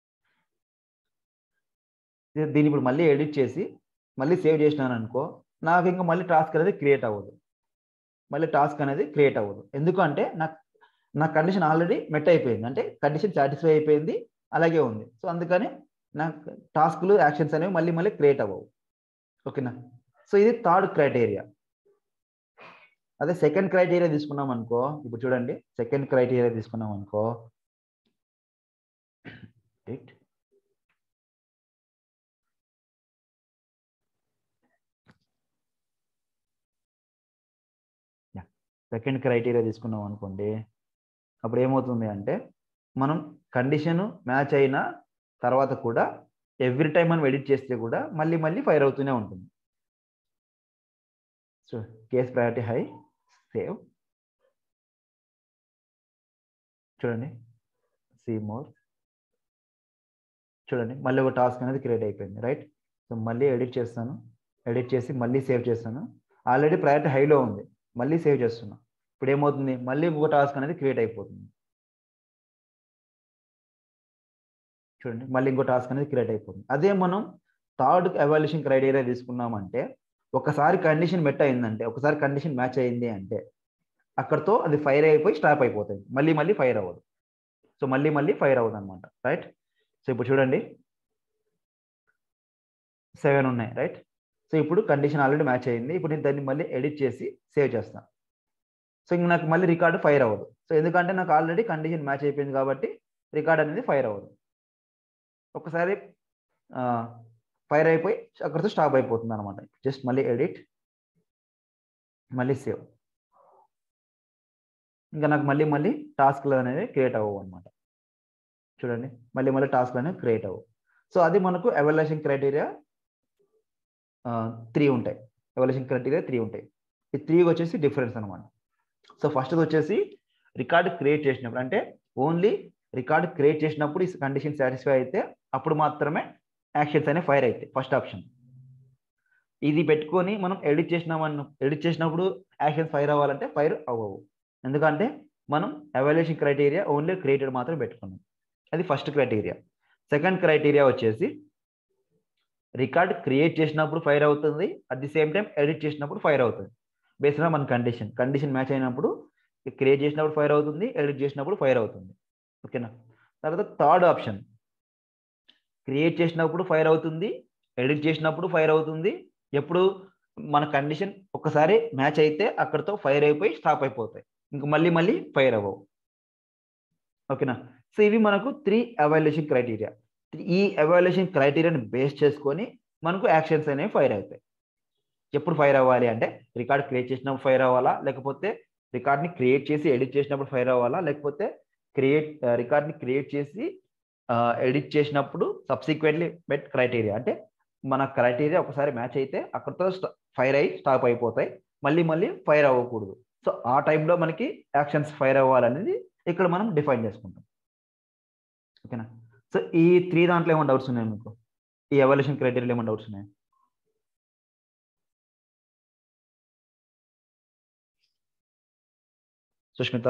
దీన్ని ఇప్పుడు మళ్ళీ ఎడిట్ చేసి మళ్ళీ సేవ్ చేసినాను అనుకో నాకు ఇంకా మళ్ళీ టాస్క్ అనేది క్రియేట్ అవ్వదు మళ్ళీ టాస్క్ అనేది క్రియేట్ అవ్వదు ఎందుకంటే నాకు నా కండిషన్ ఆల్రెడీ మెట్ అయిపోయింది అంటే కండిషన్ సాటిస్ఫై అయిపోయింది అలాగే ఉంది సో అందుకని నాకు టాస్క్లు యాక్షన్స్ అనేవి మళ్ళీ మళ్ళీ క్రియేట్ అవ్వవు ఓకేనా సో ఇది థర్డ్ క్రైటీరియా అదే సెకండ్ క్రైటీరియా తీసుకున్నాం అనుకో ఇప్పుడు చూడండి సెకండ్ క్రైటీరియా తీసుకున్నాం అనుకో సెకండ్ క్రైటీరియా తీసుకున్నాం అనుకోండి అప్పుడు ఏమవుతుంది అంటే మనం కండిషన్ మ్యాచ్ అయిన తర్వాత కూడా ఎవ్రీ టైం మనం ఎడిట్ చేస్తే కూడా మళ్ళీ మళ్ళీ ఫైర్ అవుతూనే ఉంటుంది so case priority high save చూడండి సీ మోర్ చూడండి మళ్ళీ ఒక టాస్క్ అనేది క్రియేట్ అయిపోయింది రైట్ సో మళ్ళీ ఎడిట్ చేస్తాను ఎడిట్ చేసి మళ్ళీ సేవ్ చేస్తాను ఆల్రెడీ ప్రయారిటీ హైలో ఉంది మళ్ళీ సేవ్ చేస్తున్నా ఇప్పుడు ఏమవుతుంది మళ్ళీ ఇంకొక టాస్క్ అనేది క్రియేట్ అయిపోతుంది చూడండి మళ్ళీ ఇంకో టాస్క్ అనేది క్రియేట్ అయిపోతుంది అదే మనం థర్డ్ ఎవాల్యూషన్ క్రైటీరియా తీసుకున్నామంటే ఒకసారి కండిషన్ మెట్ అయిందంటే ఒకసారి కండిషన్ మ్యాచ్ అయింది అంటే అక్కడతో అది ఫైర్ అయిపోయి స్టాప్ అయిపోతుంది మళ్ళీ మళ్ళీ ఫైర్ అవ్వదు సో మళ్ళీ మళ్ళీ ఫైర్ అవ్వదు అనమాట రైట్ సో ఇప్పుడు చూడండి సెవెన్ ఉన్నాయి రైట్ సో ఇప్పుడు కండిషన్ ఆల్రెడీ మ్యాచ్ అయింది ఇప్పుడు నేను దాన్ని మళ్ళీ ఎడిట్ చేసి సేవ్ చేస్తాను సో ఇంక నాకు మళ్ళీ రికార్డు ఫైర్ అవ్వదు సో ఎందుకంటే నాకు ఆల్రెడీ కండిషన్ మ్యాచ్ అయిపోయింది కాబట్టి రికార్డ్ అనేది ఫైర్ అవ్వదు ఒకసారి ఫైర్ అయిపోయి అక్కడితో స్టాప్ అయిపోతుంది అనమాట జస్ట్ మళ్ళీ ఎడిట్ మళ్ళీ సేవ్ ఇంకా నాకు మళ్ళీ మళ్ళీ టాస్క్లు అనేవి క్రియేట్ అవ్వవు అనమాట చూడండి మళ్ళీ మళ్ళీ టాస్క్లు అనేవి క్రియేట్ అవ్వవు సో అది మనకు ఎవాల్యుయేషన్ క్రైటీరియా త్రీ ఉంటాయి ఎవాల్యుయేషన్ క్రైటీరియా త్రీ ఉంటాయి ఈ త్రీ వచ్చేసి డిఫరెన్స్ అనమాట సో ఫస్ట్ వచ్చేసి రికార్డ్ క్రియేట్ చేసినప్పుడు అంటే ఓన్లీ రికార్డ్ క్రియేట్ చేసినప్పుడు ఈ కండిషన్ సాటిస్ఫై అయితే అప్పుడు మాత్రమే యాక్షన్స్ అనేవి ఫైర్ అవుతాయి ఫస్ట్ ఆప్షన్ ఇది పెట్టుకొని మనం ఎడిట్ చేసినామన్న ఎడిట్ చేసినప్పుడు యాక్షన్ ఫైర్ అవ్వాలంటే ఫైర్ అవ్వవు ఎందుకంటే మనం ఎవాల్యుయేషన్ క్రైటీరియా ఓన్లీ క్రియేటెడ్ మాత్రం పెట్టుకున్నాం అది ఫస్ట్ క్రైటీరియా సెకండ్ క్రైటీరియా వచ్చేసి రికార్డ్ క్రియేట్ చేసినప్పుడు ఫైర్ అవుతుంది at the same time edit చేసినప్పుడు ఫైర్ అవుతుంది బేస్డ్ మన కండిషన్ కండిషన్ మ్యాచ్ అయినప్పుడు క్రియేట్ చేసినప్పుడు ఫైర్ అవుతుంది ఎడిట్ చేసినప్పుడు ఫైర్ అవుతుంది ఓకేనా తర్వాత థర్డ్ ఆప్షన్ క్రియేట్ చేసినప్పుడు ఫైర్ అవుతుంది ఎడిట్ చేసినప్పుడు ఫైర్ అవుతుంది ఎప్పుడు మన కండిషన్ ఒకసారి మ్యాచ్ అయితే అక్కడితో ఫైర్ అయిపోయి స్టాప్ అయిపోతాయి ఇంక మళ్ళీ మళ్ళీ ఫైర్ అవ్వవు ఓకేనా సో ఇవి మనకు త్రీ అవాల్యుయేషన్ క్రైటీరియా ఈ అవాల్యుయేషన్ క్రైటీరియాని బేస్ చేసుకొని మనకు యాక్షన్స్ అనేవి ఫైర్ అవుతాయి ఎప్పుడు ఫైర్ అవ్వాలి అంటే రికార్డ్ క్రియేట్ చేసినప్పుడు ఫైర్ అవ్వాలా లేకపోతే రికార్డ్ని క్రియేట్ చేసి ఎడిట్ చేసినప్పుడు ఫైర్ అవ్వాలా లేకపోతే క్రియేట్ రికార్డ్ని క్రియేట్ చేసి ఎడిట్ చేసినప్పుడు సబ్సిక్వెంట్లీ మెట్ క్రైటీరియా అంటే మన క్రైటీరియా ఒకసారి మ్యాచ్ అయితే అక్కడితో ఫైర్ అయ్యి స్టాప్ అయిపోతాయి మళ్ళీ మళ్ళీ ఫైర్ అవ్వకూడదు సో ఆ టైంలో మనకి యాక్షన్స్ ఫైర్ అవ్వాలనేది ఇక్కడ మనం డిఫైన్ చేసుకుంటాం ఓకేనా సో ఈ త్రీ దాంట్లో ఏమైనా డౌట్స్ ఉన్నాయి మీకు ఈ ఎవల్యూషన్ క్రైటీరియా ఏమైనా డౌట్స్ ఉన్నాయి సుష్మిత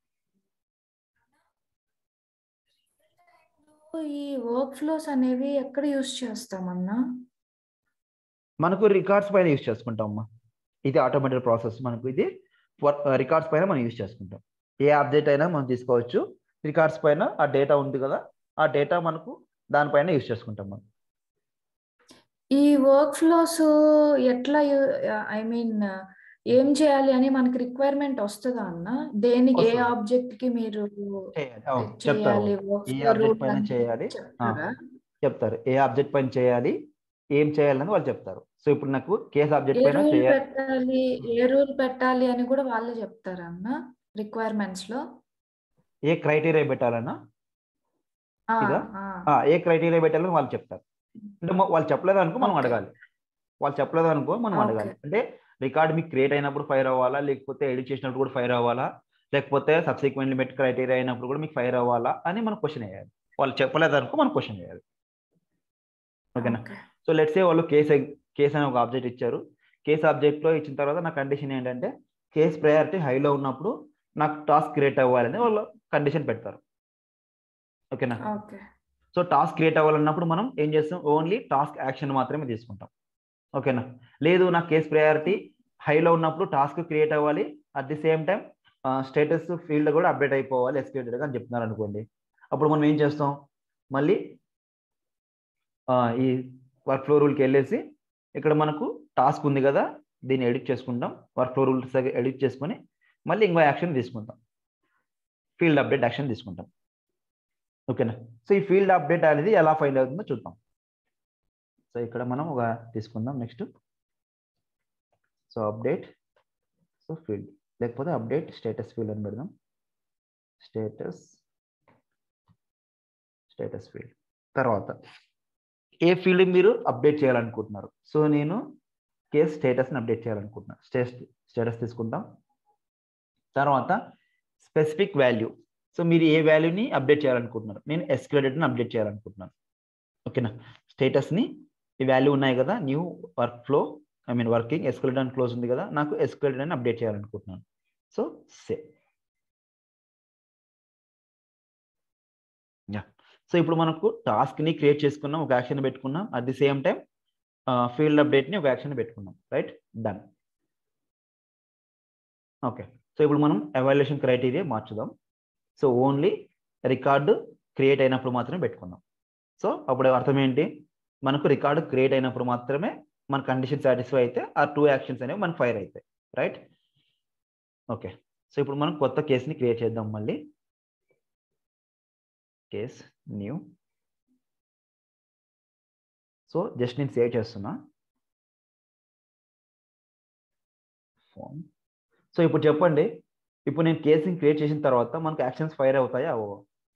ఈ వర్క్ ఫ్లోస్ అనేవి ఎక్కడ యూస్ చేస్తామన్నా మనకు రికార్డ్స్ పైన యూస్ చేసుకుంటాం అమ్మా ఇది ఆటోమేటెడ్ ప్రాసెస్ మనకు ఇది రికార్డ్స్ పైన మనం యూస్ చేసుకుంటాం ఏ అప్డేట్ అయినా మనం తీసుకోవచ్చు రికార్డ్స్ పైన ఆ డేటా ఉంది కదా ఆ డేటా మనకు దానిపైన యూస్ చేసుకుంటాం మనం ఈ వర్క్ ఫ్లోస్ ఎట్లా ఐ మీన్ ఏం చేయాలి అని మనకి రిక్వైర్మెంట్ వస్తుందా అన్న దేనికి ఏ వస్తుంది. ఆబ్జెక్ట్ కి మీరు చేయాలి అవును, చెప్తారు చేయాలి work ఈ flow ఆబ్జెక్ట్ route పైన అని చేయాలి చెప్తారా? చెప్తారు ఏ ఆబ్జెక్ట్ పైన చేయాలి ఏం చేయాలని వాళ్ళు చెప్తారు సో ఇప్పుడు నాకు కేస్ ఆబ్జెక్ట్ ఏ పైన రూల్ చేయాలి పెట్టాలి ఏ రూల్ పెట్టాలి అని కూడా వాళ్ళే చెప్తారా అన్న రిక్వైర్మెంట్స్ లో ఏ క్రైటీరియా పెట్టాలన్నా ఆ, ఇదా? ఆ. ఆ, ఏ క్రైటీరియా పెట్టాలని వాళ్ళు చెప్తారు అంటే మ- వాళ్ళు చెప్పలేదు అనుకో మనం Okay. అడగాలి వాళ్ళు చెప్పలేదు అనుకో మనం Okay. అడగాలి అంటే రికార్డ్ మీకు క్రియేట్ అయినప్పుడు ఫైర్ అవ్వాలా లేకపోతే ఎడిట్ చేసినప్పుడు కూడా ఫైర్ అవ్వాలా లేకపోతే సబ్సిక్వెంట్ లిమిట్ క్రైటీరియా అయినప్పుడు కూడా మీకు ఫైర్ అవ్వాలా అని మనం క్వశ్చన్ వేయాలి వాళ్ళు చెప్పలేదు అనుకో మనం క్వశ్చన్ వేయాలి ఓకేనా Okay. సో లెట్స్ ఏ వాళ్ళు కేస్ కేస్ అనే ఒక ఆబ్జెక్ట్ ఇచ్చారు కేస్ ఆబ్జెక్ట్ లో ఇచ్చిన తర్వాత నా కండిషన్ ఏంటంటే కేస్ ప్రయారిటీ హైలో ఉన్నప్పుడు నాకు టాస్క్ క్రియేట్ అవ్వాలని వాళ్ళు కండిషన్ పెడతారు ఓకేనా ఓకే సో టాస్క్ క్రియేట్ అవ్వాలన్నప్పుడు మనం ఏం చేస్తాం ఓన్లీ టాస్క్ యాక్షన్ మాత్రమే తీసుకుంటాం ఓకేనా లేదు నా కేస్ ప్రయారిటీ హైలో ఉన్నప్పుడు టాస్క్ క్రియేట్ అవ్వాలి at the same time status field కూడా అప్డేట్ అయిపోవాలి ఎస్క్యూటెడ్ అని చెప్తున్నారు అనుకోండి అప్పుడు మనం ఏం చేస్తాం మళ్ళీ ఆ, ఈ వర్క్ ఫ్లో రూల్కి వెళ్ళేసి ఇక్కడ మనకు టాస్క్ ఉంది కదా దీన్ని ఎడిట్ చేసుకుంటాం వర్క్ ఫ్లో రూల్స్ ఎడిట్ చేసుకొని మళ్ళీ ఇంకో యాక్షన్ తీసుకుంటాం ఫీల్డ్ అప్డేట్ యాక్షన్ తీసుకుంటాం ఓకేనా సో ఈ ఫీల్డ్ అప్డేట్ అనేది ఎలా ఫైండ్ అవుతుందో చూద్దాం సో ఇక్కడ మనం ఒక తీసుకుందాం next so update so field లేకపోతే అప్డేట్ స్టేటస్ ఫీల్డ్ అని పెడదాం స్టేటస్ స్టేటస్ ఫీల్డ్ తర్వాత ఏ ఫీల్డ్ మీరు అప్డేట్ చేయాలనుకుంటున్నారు సో నేను కేస్ స్టేటస్ని అప్డేట్ చేయాలనుకుంటున్నాను స్టేటస్ స్టేటస్ తీసుకుంటాం తర్వాత స్పెసిఫిక్ వాల్యూ సో మీరు ఏ వాల్యూని అప్డేట్ చేయాలనుకుంటున్నారు నేను ఎస్క్యూడెడ్ని అప్డేట్ చేయాలనుకుంటున్నాను ఓకేనా స్టేటస్ని ఈ వాల్యూ ఉన్నాయి కదా new workflow I mean working escalated అని క్లోజ్ ఉంది కదా నాకు ఎస్క్యూడెడ్ అని అప్డేట్ చేయాలనుకుంటున్నాను సో సే యా సో ఇప్పుడు మనకు టాస్క్ని క్రియేట్ చేసుకున్నాం ఒక యాక్షన్ పెట్టుకున్నాం at the same time field అప్డేట్ని ఒక యాక్షన్ పెట్టుకున్నాం రైట్ డన్ ఓకే సో ఇప్పుడు మనం ఎవాల్యుయేషన్ క్రైటీరియా మార్చుదాం సో ఓన్లీ రికార్డు క్రియేట్ అయినప్పుడు మాత్రమే పెట్టుకుందాం సో అప్పుడు అర్థం ఏంటి మనకు రికార్డు క్రియేట్ అయినప్పుడు మాత్రమే మన కండిషన్ సాటిస్ఫై అయితే ఆ టూ యాక్షన్స్ అనేవి మనకు ఫైర్ అవుతాయి రైట్ ఓకే సో ఇప్పుడు మనం కొత్త కేసుని క్రియేట్ చేద్దాం మళ్ళీ కేస్ న్యూ సో జస్ట్ నేను సేవ్ చేస్తున్నా ఫోన్ సో ఇప్పుడు చెప్పండి ఇప్పుడు నేను కేసుని క్రియేట్ చేసిన తర్వాత మనకు యాక్షన్స్ ఫైర్ అవుతాయా అవో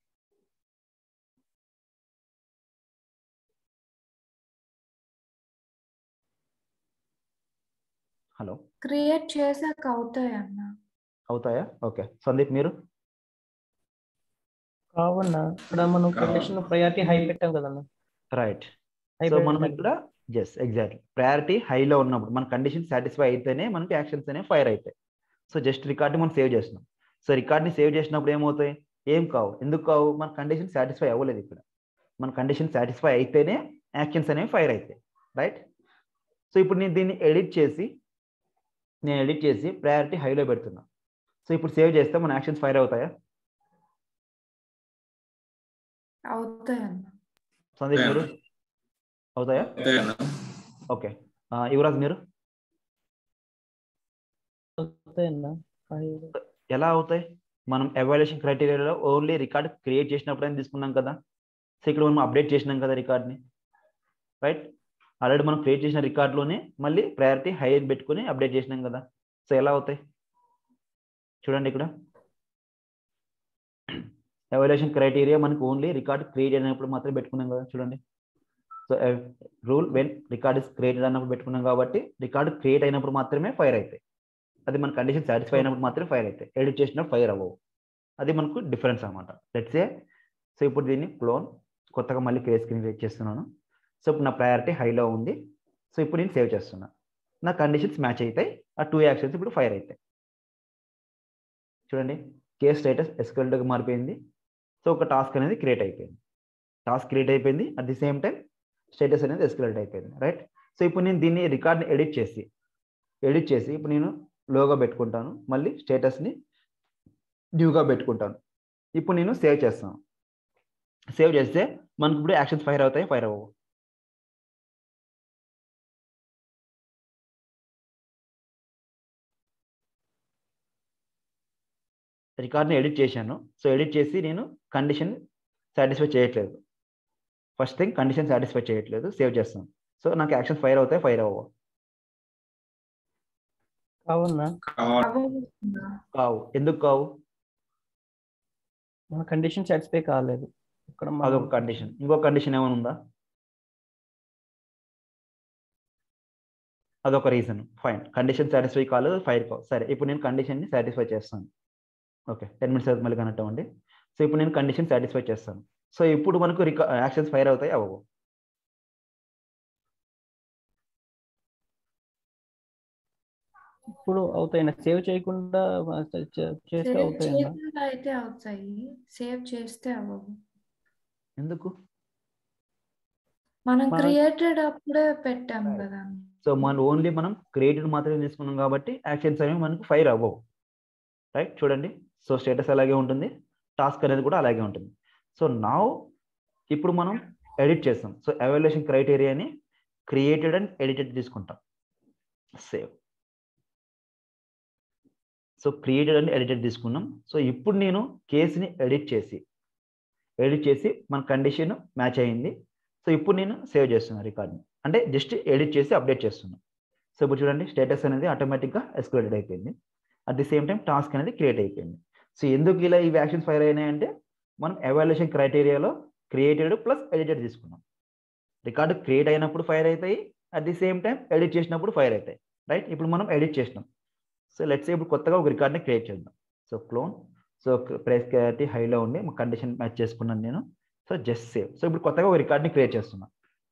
హలో క్రియేట్ చేశాక అవుతాయి అన్న అవుతాయా ఓకే సందీప్ మీరు కావన్నా ఇక్కడ మనం కండిషన్ ప్రయారిటీ హై పెట్టాం కదన్న రైట్ హై సో మనం ఇక్కడ ఎస్ ఎగ్జాక్ట్లీ ప్రయారిటీ హైలో ఉన్నప్పుడు మన కండిషన్ సాటిస్ఫై అయితేనే మనకి యాక్షన్స్ అనేవి ఫైర్ అవుతాయి సో జస్ట్ రికార్డ్ని మనం సేవ్ చేస్తున్నాం సో రికార్డ్ని సేవ్ చేసినప్పుడు ఏమవుతాయి ఏం కావు ఎందుకు కావు మన కండిషన్ సాటిస్ఫై అవ్వలేదు ఇక్కడ మన కండిషన్ సాటిస్ఫై అయితేనే యాక్షన్స్ అనేవి ఫైర్ అవుతాయి రైట్ సో ఇప్పుడు నేను దీన్ని ఎడిట్ చేసి నేను ఎడిట్ చేసి ప్రయారిటీ హైలో పెడుతున్నా సో ఇప్పుడు సేవ్ చేస్తే మన యాక్షన్స్ ఫైర్ అవుతాయా అవుతాయి అన్న సందీప్ మీరు అవుతాయా ఓకే యువరాజ్ మీరు అవుతాయన్న ఎలా అవుతాయి మనం ఎవాల్యుయేషన్ క్రైటీరియాలో ఓన్లీ రికార్డ్ క్రియేట్ చేసినప్పుడైనా తీసుకున్నాం కదా సో ఇక్కడ మనం అప్డేట్ చేసినాం కదా రికార్డ్ని రైట్ ఆల్రెడీ మనం క్రియేట్ చేసిన రికార్డులోనే మళ్ళీ ప్రయారిటీ హై అని పెట్టుకుని అప్డేట్ చేసినాం కదా సో ఎలా అవుతాయి చూడండి ఇక్కడ ఎవాల్యుయేషన్ క్రైటీరియా మనకు ఓన్లీ రికార్డ్ క్రియేట్ అయినప్పుడు మాత్రమే పెట్టుకున్నాం కదా చూడండి so rule when record is created అన్నప్పుడు పెట్టుకున్నాం కాబట్టి రికార్డ్ క్రియేట్ అయినప్పుడు మాత్రమే ఫైర్ అవుతాయి అది మన కండిషన్ సాటిస్ఫై అయినప్పుడు మాత్రమే ఫైర్ అవుతాయి ఎడిట్ చేసినప్పుడు ఫైర్ అవ్వవు అది మనకు డిఫరెన్స్ అనమాట లెట్సే సో ఇప్పుడు దీన్ని క్లోన్ కొత్తగా మళ్ళీ క్రియేట్ స్క్రీన్ క్రియేట్ చేస్తున్నాను సో ఇప్పుడు నా ప్రయారిటీ హైలో ఉంది సో ఇప్పుడు నేను సేవ్ చేస్తున్నా నా కండిషన్స్ మ్యాచ్ అవుతాయి ఆ టూ యాక్షన్స్ ఇప్పుడు ఫైర్ అవుతాయి చూడండి కేస్ స్టేటస్ ఎస్క్యూల్డ్గా మారిపోయింది సో ఒక టాస్క్ అనేది క్రియేట్ అయిపోయింది టాస్క్ క్రియేట్ అయిపోయింది at the same time status అనేది ఎస్క్యులేట్ అయిపోయింది రైట్ సో ఇప్పుడు నేను దీన్ని రికార్డ్ని ఎడిట్ చేసి ఎడిట్ చేసి ఇప్పుడు నేను లోగా పెట్టుకుంటాను మళ్ళీ స్టేటస్ని న్యూగా పెట్టుకుంటాను ఇప్పుడు నేను సేవ్ చేస్తాను సేవ్ చేస్తే మనకు ఇప్పుడు యాక్షన్స్ ఫైర్ అవుతాయి ఫైర్ అవ్వవు రికార్డ్ని ఎడిట్ చేశాను సో ఎడిట్ చేసి నేను కండిషన్ సాటిస్ఫై చేయట్లేదు ఫస్ట్ థింగ్ కండిషన్ సాటిస్ఫై చేయట్లేదు సేవ్ చేస్తాను సో నాకు యాక్షన్ ఫైర్ అవుతాయి ఫైర్ అవ్వవు కావన్నా అవ్వబోతుందా? కావు ఎందుకు కావు మన కండిషన్ సాటిస్ఫై కాలేదు ఇక్కడ మనం- అదొక కండిషన్ ఇంకో కండిషన్ ఏమైనా ఉందా అదొక రీజన్ ఫైన్ కండిషన్ సాటిస్ఫై కాలేదు ఫైర్ కావు సరే ఇప్పుడు నేను కండిషన్ని సాటిస్ఫై చేస్తాను ఓకే టెన్ మినిట్స్ తర్వాత మళ్ళీ కనెక్ట్ అవ్వండి సో ఇప్పుడు నేను కండిషన్ సాటిస్ఫై చేస్తాను సో ఇప్పుడు మనకు రికా యాక్షన్స్ ఫైర్ అవుతాయి అవ్వవు ఇప్పుడు అవుతాయి సేవ్ చేయకుండా మన చే- చే- చేస్తే సేవ్ అవుతాయన్న చేయకుండా అయితే అవుతాయి సేవ్ చేస్తే అవ్వవు ఎందుకు మనం మన- క్రియేటెడ్ అప్పుడే పెట్టాం కదా సో మనం ఓన్లీ మనం క్రియేటెడ్ మాత్రమే తీసుకున్నాం కాబట్టి యాక్షన్స్ అనేవి మనకు ఫైర్ అవ్వవు రైట్ చూడండి సో స్టేటస్ అలాగే ఉంటుంది టాస్క్ అనేది కూడా అలాగే ఉంటుంది సో నా ఇప్పుడు మనం ఎడిట్ చేస్తాం సో ఎవాల్యుయేషన్ క్రైటీరియాని క్రియేటెడ్ అండ్ ఎడిటెడ్ తీసుకుంటాం save so created and edited తీసుకున్నాం సో ఇప్పుడు నేను కేసుని ఎడిట్ చేసి ఎడిట్ చేసి మన కండిషన్ మ్యాచ్ అయింది సో ఇప్పుడు నేను సేవ్ చేస్తున్నాను రికార్డ్ని అంటే జస్ట్ ఎడిట్ చేసి అప్డేట్ చేస్తున్నాను సో ఇప్పుడు చూడండి స్టేటస్ అనేది ఆటోమేటిక్గా ఎస్క్యులేటెడ్ అయిపోయింది at the same time task అనేది క్రియేట్ అయిపోయింది సో ఎందుకు ఇలా ఈ యాక్షన్స్ ఫైర్ అయినాయంటే మనం ఎవాల్యుయేషన్ క్రైటీరియాలో క్రియేటెడ్ ప్లస్ ఎడిటెడ్ తీసుకున్నాం రికార్డు క్రియేట్ అయినప్పుడు ఫైర్ అవుతాయి at the same time edit చేసినప్పుడు ఫైర్ అవుతాయి రైట్ ఇప్పుడు మనం ఎడిట్ చేసినాం సో లెట్స్ ఇప్పుడు కొత్తగా ఒక రికార్డ్ని క్రియేట్ చేద్దాం so clone so price clarity హైలో ఉండి కండిషన్ మ్యాచ్ చేసుకున్నాను నేను సో జస్ట్ సేవ్ సో ఇప్పుడు కొత్తగా ఒక రికార్డ్ని క్రియేట్ చేస్తున్నా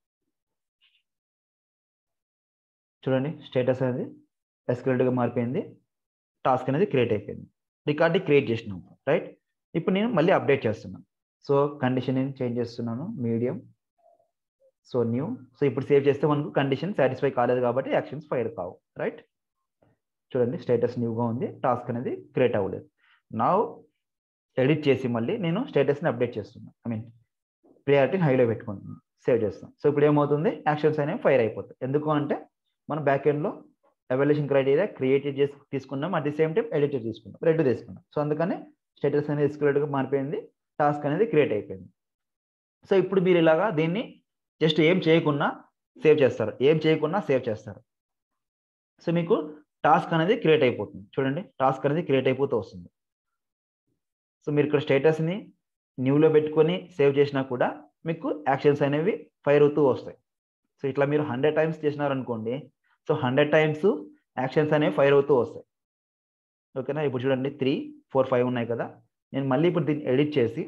చూడండి స్టేటస్ అనేది ఎస్క్యూల్డ్గా మారిపోయింది టాస్క్ అనేది క్రియేట్ అయిపోయింది రికార్డ్ని క్రియేట్ చేసినాం రైట్ ఇప్పుడు నేను మళ్ళీ అప్డేట్ చేస్తున్నాను సో కండిషన్ చేంజ్ చేస్తున్నాను మీడియం సో న్యూ సో ఇప్పుడు సేవ్ చేస్తే మనకు కండిషన్ సాటిస్ఫై కాలేదు కాబట్టి యాక్షన్స్ ఫైర్ కావు రైట్ చూడండి స్టేటస్ న్యూగా ఉంది టాస్క్ అనేది క్రియేట్ అవ్వలేదు నా ఎడిట్ చేసి మళ్ళీ నేను స్టేటస్ని అప్డేట్ చేస్తున్నాను ఐ మీన్ ప్రియారిటీని హైలో పెట్టుకుంటున్నాను సేవ్ చేస్తాను సో ఇప్పుడు ఏమవుతుంది యాక్షన్స్ అనేవి ఫైర్ అయిపోతాయి ఎందుకు అంటే మనం బ్యాక్ ఎండ్లో ఎవాల్యుయేషన్ క్రైటీరియా క్రియేటెడ్ చేసి తీసుకున్నాం at the same time editor తీసుకున్నాం రెండు తీసుకున్నాం సో అందుకని స్టేటస్ అనేది ఎస్క్యులేట్గా మారిపోయింది టాస్క్ అనేది క్రియేట్ అయిపోయింది సో ఇప్పుడు మీరు ఇలాగా దీన్ని జస్ట్ ఏం చేయకుండా సేవ్ చేస్తారు ఏం చేయకుండా సేవ్ చేస్తారు సో మీకు టాస్క్ అనేది క్రియేట్ అయిపోతుంది చూడండి టాస్క్ అనేది క్రియేట్ అయిపోతూ వస్తుంది సో మీరు ఇక్కడ స్టేటస్ని న్యూలో పెట్టుకొని సేవ్ చేసినా కూడా మీకు యాక్షన్స్ అనేవి ఫైర్ అవుతూ వస్తాయి సో ఇట్లా మీరు హండ్రెడ్ టైమ్స్ చేసినారనుకోండి సో హండ్రెడ్ టైమ్స్ యాక్షన్స్ అనేవి ఫైర్ అవుతూ వస్తాయి ఓకేనా ఇప్పుడు చూడండి త్రీ ఫోర్ ఫైవ్ ఉన్నాయి కదా నేను మళ్ళీ ఇప్పుడు దీన్ని ఎడిట్ చేసి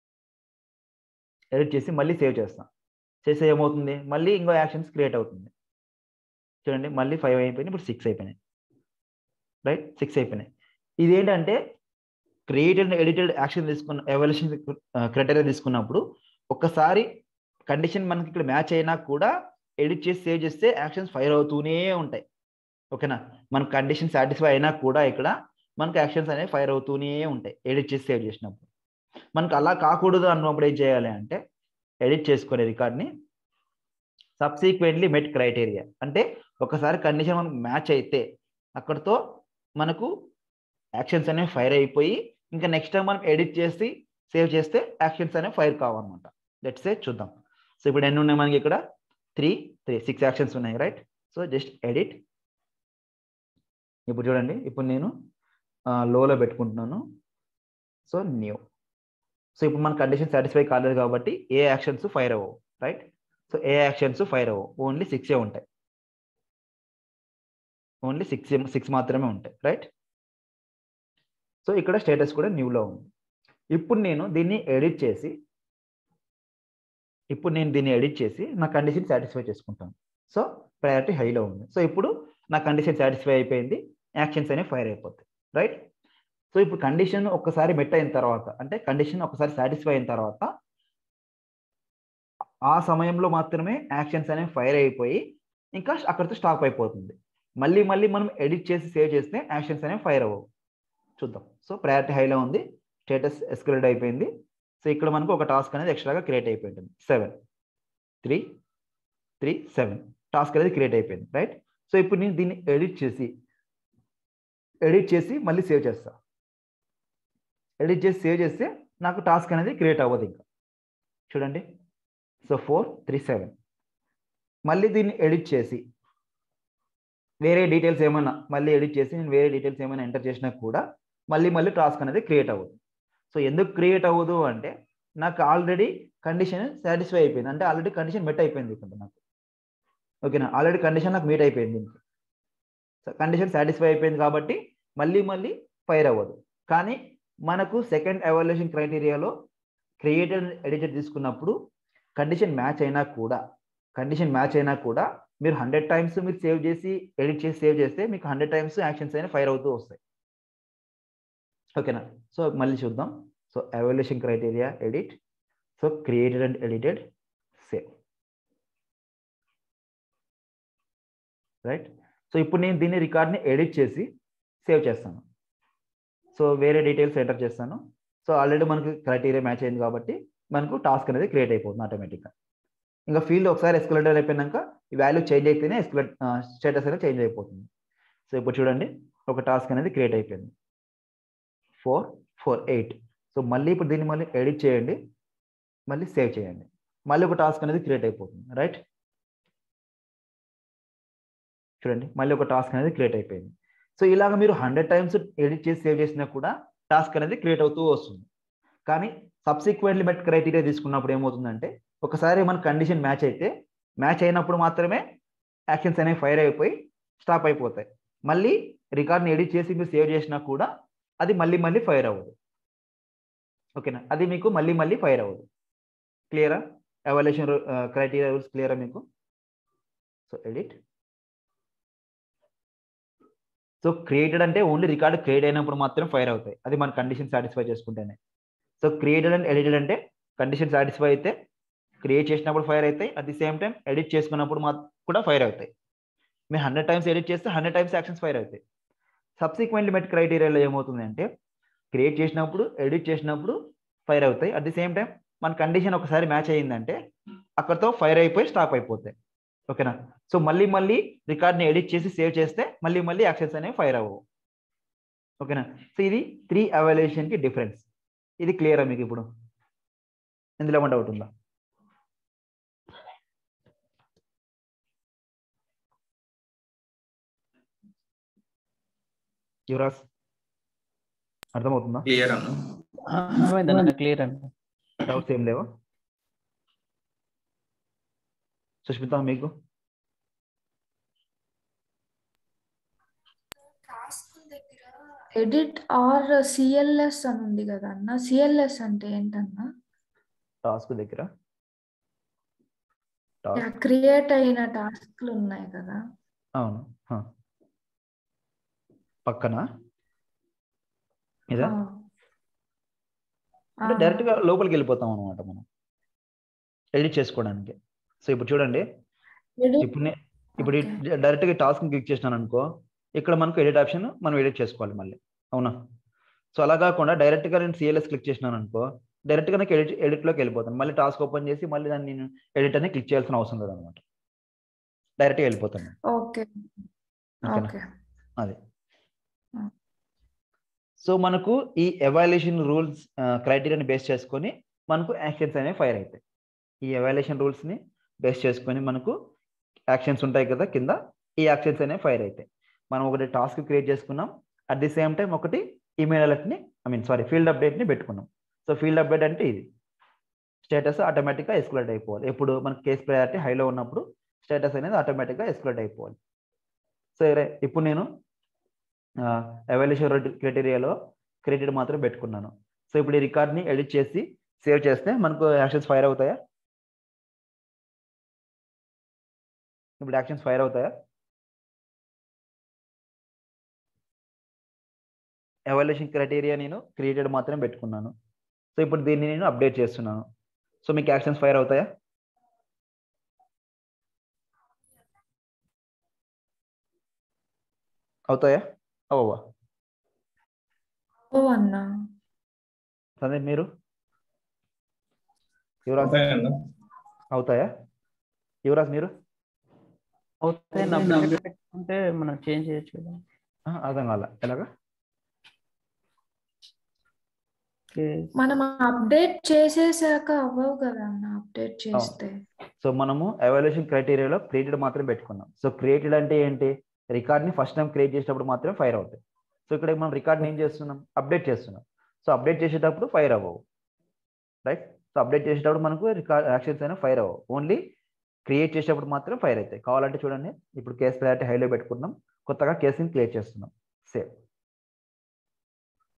ఎడిట్ చేసి మళ్ళీ సేవ్ చేస్తాను చేస్తే ఏమవుతుంది మళ్ళీ ఇంకో యాక్షన్స్ క్రియేట్ అవుతుంది చూడండి మళ్ళీ ఫైవ్ అయిపోయినాయి ఇప్పుడు సిక్స్ అయిపోయినాయి రైట్ సిక్స్ అయిపోయినాయి ఇదేంటంటే క్రియేటెడ్ ఎడిటెడ్ యాక్షన్ తీసుకున్న ఎవల్యూషన్ క్రైటీరియా తీసుకున్నప్పుడు ఒక్కసారి కండిషన్ మనకి ఇక్కడ మ్యాచ్ అయినా కూడా ఎడిట్ చేసి సేవ్ చేస్తే యాక్షన్స్ ఫైర్ అవుతూనే ఉంటాయి ఓకేనా మన కండిషన్ సాటిస్ఫై అయినా కూడా ఇక్కడ మనకు యాక్షన్స్ అనేవి ఫైర్ అవుతూనే ఉంటాయి ఎడిట్ చేసి సేవ్ చేసినప్పుడు మనకు అలా కాకూడదు అన్నప్పుడు ఏం చేయాలి అంటే ఎడిట్ చేసుకునే రికార్డ్ని సబ్సీక్వెంట్లీ మెట్ క్రైటీరియా అంటే ఒకసారి కండిషన్ మనకు మ్యాచ్ అయితే అక్కడితో మనకు యాక్షన్స్ అనేవి ఫైర్ అయిపోయి ఇంకా నెక్స్ట్ టైం మనం ఎడిట్ చేసి సేవ్ చేస్తే యాక్షన్స్ అనేవి ఫైర్ కావన్నమాట లెట్స్ సే చూద్దాం సో ఇప్పుడు ఎన్ని ఉన్నాయి మనకి ఇక్కడ త్రీ త్రీ సిక్స్ యాక్షన్స్ ఉన్నాయి రైట్ సో జస్ట్ ఎడిట్ ఇప్పుడు చూడండి ఇప్పుడు నేను లోలో పెట్టుకుంటున్నాను సో న్యూ సో ఇప్పుడు మన కండిషన్ సాటిస్ఫై కాలేదు కాబట్టి ఏ యాక్షన్స్ ఫైర్ అవ్వవు రైట్ సో ఏ యాక్షన్స్ ఫైర్ అవ్వవు ఓన్లీ సిక్సే ఉంటాయి ఓన్లీ సిక్స్ సిక్స్ మాత్రమే ఉంటాయి రైట్ సో ఇక్కడ స్టేటస్ కూడా న్యూలో ఉంది ఇప్పుడు నేను దీన్ని ఎడిట్ చేసి ఇప్పుడు నేను దీన్ని ఎడిట్ చేసి నా కండిషన్ సాటిస్ఫై చేసుకుంటాను సో ప్రయారిటీ హైలో ఉంది సో ఇప్పుడు నా కండిషన్ సాటిస్ఫై అయిపోయింది యాక్షన్స్ అనేవి ఫైర్ అయిపోతాయి రైట్ సో ఇప్పుడు కండిషన్ ఒక్కసారి మెట్ అయిన తర్వాత అంటే కండిషన్ ఒకసారి సాటిస్ఫై అయిన తర్వాత ఆ సమయంలో మాత్రమే యాక్షన్స్ అనేవి ఫైర్ అయిపోయి ఇంకా అక్కడితో స్టాప్ అయిపోతుంది మళ్ళీ మళ్ళీ మనం ఎడిట్ చేసి సేవ్ చేస్తే యాక్షన్స్ అనేవి ఫైర్ అవ్వవు చూద్దాం సో ప్రయారిటీ హైలో ఉంది స్టేటస్ ఎస్కలేట్ అయిపోయింది సో ఇక్కడ మనకు ఒక టాస్క్ అనేది ఎక్స్ట్రాగా క్రియేట్ అయిపోయి ఉంటుంది seven three three seven task అనేది క్రియేట్ అయిపోయింది రైట్ సో ఇప్పుడు నేను దీన్ని ఎడిట్ చేసి ఎడిట్ చేసి మళ్ళీ సేవ్ చేస్తా ఎడిట్ చేసి సేవ్ చేస్తే నాకు టాస్క్ అనేది క్రియేట్ అవ్వదు ఇంకా చూడండి సో ఫోర్ త్రీ సెవెన్ మళ్ళీ దీన్ని ఎడిట్ చేసి వేరే డీటెయిల్స్ ఏమైనా మళ్ళీ ఎడిట్ చేసి నేను వేరే డీటెయిల్స్ ఏమైనా ఎంటర్ చేసినా కూడా మళ్ళీ మళ్ళీ టాస్క్ అనేది క్రియేట్ అవ్వదు సో ఎందుకు క్రియేట్ అవ్వదు అంటే నాకు ఆల్రెడీ కండిషన్ సాటిస్ఫై అయిపోయింది అంటే ఆల్రెడీ కండిషన్ మెట్ అయిపోయింది ఇక్కడ నాకు ఓకేనా ఆల్రెడీ కండిషన్ నాకు మీట్ అయిపోయింది దీనికి కండిషన్ సాటిస్ఫై అయిపోయింది కాబట్టి మళ్ళీ మళ్ళీ ఫైర్ అవ్వదు కానీ మనకు సెకండ్ ఎవాల్యుయేషన్ క్రైటీరియాలో క్రియేటెడ్ ఎడిటెడ్ తీసుకున్నప్పుడు కండిషన్ మ్యాచ్ అయినా కూడా కండిషన్ మ్యాచ్ అయినా కూడా మీరు హండ్రెడ్ టైమ్స్ మీరు సేవ్ చేసి ఎడిట్ చేసి సేవ్ చేస్తే మీకు హండ్రెడ్ టైమ్స్ యాక్షన్స్ అయినా ఫైర్ అవుతూ వస్తాయి ఓకేనా సో మళ్ళీ చూద్దాం so evaluation criteria edit so created and edited save right so ఇప్పుడు నేను దీన్ని రికార్డ్ని ఎడిట్ చేసి సేవ్ చేస్తాను సో వేరే డీటెయిల్స్ ఎంటర్ చేస్తాను సో ఆల్రెడీ మనకి క్రైటీరియా మ్యాచ్ అయింది కాబట్టి మనకు టాస్క్ అనేది క్రియేట్ అయిపోతుంది ఆటోమేటిక్గా ఇంకా ఫీల్డ్ ఒకసారి ఎస్కులేటర్ అయిపోయినాక ఈ వాల్యూ చేంజ్ అయితేనే ఎస్కులేట్ స్టేటస్ అనేది చేంజ్ అయిపోతుంది సో ఇప్పుడు చూడండి ఒక టాస్క్ అనేది క్రియేట్ అయిపోయింది ఫోర్ ఫోర్ ఎయిట్ సో మళ్ళీ ఇప్పుడు దీన్ని మళ్ళీ ఎడిట్ చేయండి మళ్ళీ సేవ్ చేయండి మళ్ళీ ఒక టాస్క్ అనేది క్రియేట్ అయిపోతుంది రైట్ చూడండి మళ్ళీ ఒక టాస్క్ అనేది క్రియేట్ అయిపోయింది సో ఇలాగ మీరు హండ్రెడ్ టైమ్స్ ఎడిట్ చేసి సేవ్ చేసినా కూడా టాస్క్ అనేది క్రియేట్ అవుతూ వస్తుంది కానీ సబ్సిక్వెంట్లీ మెట్ క్రైటీరియా తీసుకున్నప్పుడు ఏమవుతుందంటే ఒకసారి మన కండిషన్ మ్యాచ్ అయితే మ్యాచ్ అయినప్పుడు మాత్రమే యాక్షన్స్ అనేవి ఫైర్ అయిపోయి స్టాప్ అయిపోతాయి మళ్ళీ రికార్డ్ని ఎడిట్ చేసి మీరు సేవ్ చేసినా కూడా అది మళ్ళీ మళ్ళీ ఫైర్ అవ్వదు ఓకేనా అది మీకు మళ్ళీ మళ్ళీ ఫైర్ అవ్వదు క్లియరా ఎవాల్యుయేషన్ క్రైటీరియా రూల్స్ క్లియరా మీకు సో ఎడిట్ సో క్రియేటెడ్ అంటే ఓన్లీ రికార్డ్ క్రియేట్ అయినప్పుడు మాత్రం ఫైర్ అవుతాయి అది మన కండిషన్ సాటిస్ఫై చేసుకుంటేనే సో క్రియేటెడ్ అండ్ ఎడిటెడ్ అంటే కండిషన్ సాటిస్ఫై అయితే క్రియేట్ చేసినప్పుడు ఫైర్ అవుతాయి at the same time edit చేసుకున్నప్పుడు మా కూడా ఫైర్ అవుతాయి మీరు హండ్రెడ్ టైమ్స్ ఎడిట్ చేస్తే హండ్రెడ్ టైమ్స్ యాక్షన్స్ ఫైర్ అవుతాయి సబ్సిక్వెంట్ లిమిట్ క్రైటీరియాలో ఏమవుతుంది అంటే క్రియేట్ చేసినప్పుడు ఎడిట్ చేసినప్పుడు ఫైర్ అవుతాయి అట్ ది సేమ్ టైం మన కండిషన్ ఒకసారి మ్యాచ్ అయ్యిందంటే అక్కడతో ఫైర్ అయిపోయి స్టాప్ అయిపోతాయి ఓకేనా సో మళ్ళీ మళ్ళీ రికార్డ్ని ఎడిట్ చేసి సేవ్ చేస్తే మళ్ళీ మళ్ళీ యాక్షన్స్ అనేవి ఫైర్ అవ్వవు ఓకేనా సో ఇది త్రీ కి డిఫరెన్స్ ఇది క్లియరా మీకు ఇప్పుడు ఇందులో ఏమైనా డౌట్ ఉందా యువరాజ్ అర్థమవుతుందా క్లియర్ అన్న అర్థమైందన్న క్లియర్ అన్న డౌట్స్ ఏం లేవా సుష్మిత మీకు ఎడిట్ ఆర్ సిఎల్ఎస్ అని ఉంది కదా అన్న సిఎల్ఎస్ అంటే ఏంటన్నా టాస్క్ దగ్గర టాస్క్ క్రియేట్ అయిన టాస్క్లు ఉన్నాయి కదా అవును హ. పక్కన ఇదా ఆ. అంటే ఆ. డైరెక్ట్ గా లోపలికి వెళ్ళిపోతాం అనమాట మనం ఎడిట్ చేసుకోవడానికి సో ఇప్పుడు చూడండి Edit- ఇప్పుడు నే- ఇప్పుడు Okay. డైరెక్ట్ గా టాస్క్ క్లిక్ చేసినాను అనుకో ఇక్కడ మనకు ఎడిట్ ఆప్షన్ మనం ఎడిట్ చేసుకోవాలి మళ్ళీ అవునా సో అలా కాకుండా డైరెక్ట్ గా నేను సిఎల్ఎస్ క్లిక్ చేసినాను అనుకో డైరెక్ట్ గా నాకు ఎడిట్ ఎడిట్ లోకి వెళ్ళిపోతాను మళ్ళీ టాస్క్ ఓపెన్ చేసి మళ్ళీ దాన్ని నేను ఎడిట్ అని క్లిక్ చేయాల్సిన అవసరం లేదు అనమాట డైరెక్ట్ గా వెళ్ళిపోతాను ఓకే ఓకేనా ఓకే అదే Hmm. సో మనకు ఈ ఎవాల్యుయేషన్ రూల్స్ క్రైటీరియాని బేస్ చేసుకొని మనకు యాక్షన్స్ అనేవి ఫైర్ అవుతాయి ఈ ఎవాల్యుయేషన్ రూల్స్ని బేస్ చేసుకొని మనకు యాక్షన్స్ ఉంటాయి కదా కింద ఈ యాక్షన్స్ అనేవి ఫైర్ అవుతాయి మనం ఒకటి టాస్క్ క్రియేట్ చేసుకున్నాం అట్ ది సేమ్ టైం ఒకటి ఈమెయిల్ అలర్ట్ని ఐ మీన్ సారీ ఫీల్డ్ అప్డేట్ని పెట్టుకున్నాం సో ఫీల్డ్ అప్డేట్ అంటే ఇది స్టేటస్ ఆటోమేటిక్గా ఎస్కులేట్ అయిపోవాలి ఎప్పుడు మనకి కేస్ ప్రయారిటీ హైలో ఉన్నప్పుడు స్టేటస్ అనేది ఆటోమేటిక్గా ఎస్కులేట్ అయిపోవాలి సరే ఇప్పుడు నేను ఎవాల్యుయేషన్ క్రైటీరియాలో క్రెడిట్ మాత్రం పెట్టుకున్నాను సో ఇప్పుడు ఈ రికార్డ్ని ఎడిట్ చేసి సేవ్ చేస్తే మనకు యాక్షన్స్ ఫైర్ అవుతాయా ఇప్పుడు యాక్షన్స్ ఫైర్ అవుతాయా ఎవాల్యుయేషన్ క్రైటీరియా నేను క్రియేటెడ్ మాత్రమే పెట్టుకున్నాను సో ఇప్పుడు దీన్ని నేను అప్డేట్ చేస్తున్నాను సో మీకు యాక్షన్స్ ఫైర్ అవుతాయా అవుతాయా అవవా ఓ అన్నా అదే మీరు యువరాజ్ అవుతాయన్న అవుతాయా యువరాజ్ మీరు అవుతాయి నా పెట్టుకుంటే మనం చేంజ్ చేయొచ్చు కదా ఆ, అర్థం కాల ఎలాగా ఓకే. మనం అప్డేట్ చేసేసాక అవ్వవు కదా అన్న అప్డేట్ చేస్తే సో మనము ఎవాల్యుయేషన్ క్రైటీరియాలో క్రియేటెడ్ మాత్రం పెట్టుకున్నాం సో క్రియేటెడ్ అంటే ఏంటి రికార్డ్ని ఫస్ట్ టైం క్రియేట్ చేసేటప్పుడు మాత్రమే ఫైర్ అవుతాయి సో ఇక్కడ మనం రికార్డ్ని ఏం చేస్తున్నాం అప్డేట్ చేస్తున్నాం సో అప్డేట్ చేసేటప్పుడు ఫైర్ అవ్వవు రైట్ సో అప్డేట్ చేసేటప్పుడు మనకు రికార్డ్ యాక్షన్స్ అయినా ఫైర్ అవ్వవు ఓన్లీ క్రియేట్ చేసేటప్పుడు మాత్రం ఫైర్ అవుతాయి కావాలంటే చూడండి ఇప్పుడు కేసు ప్రయారిటీ హైలో పెట్టుకున్నాం కొత్తగా కేసుని క్రియేట్ చేస్తున్నాం సేవ్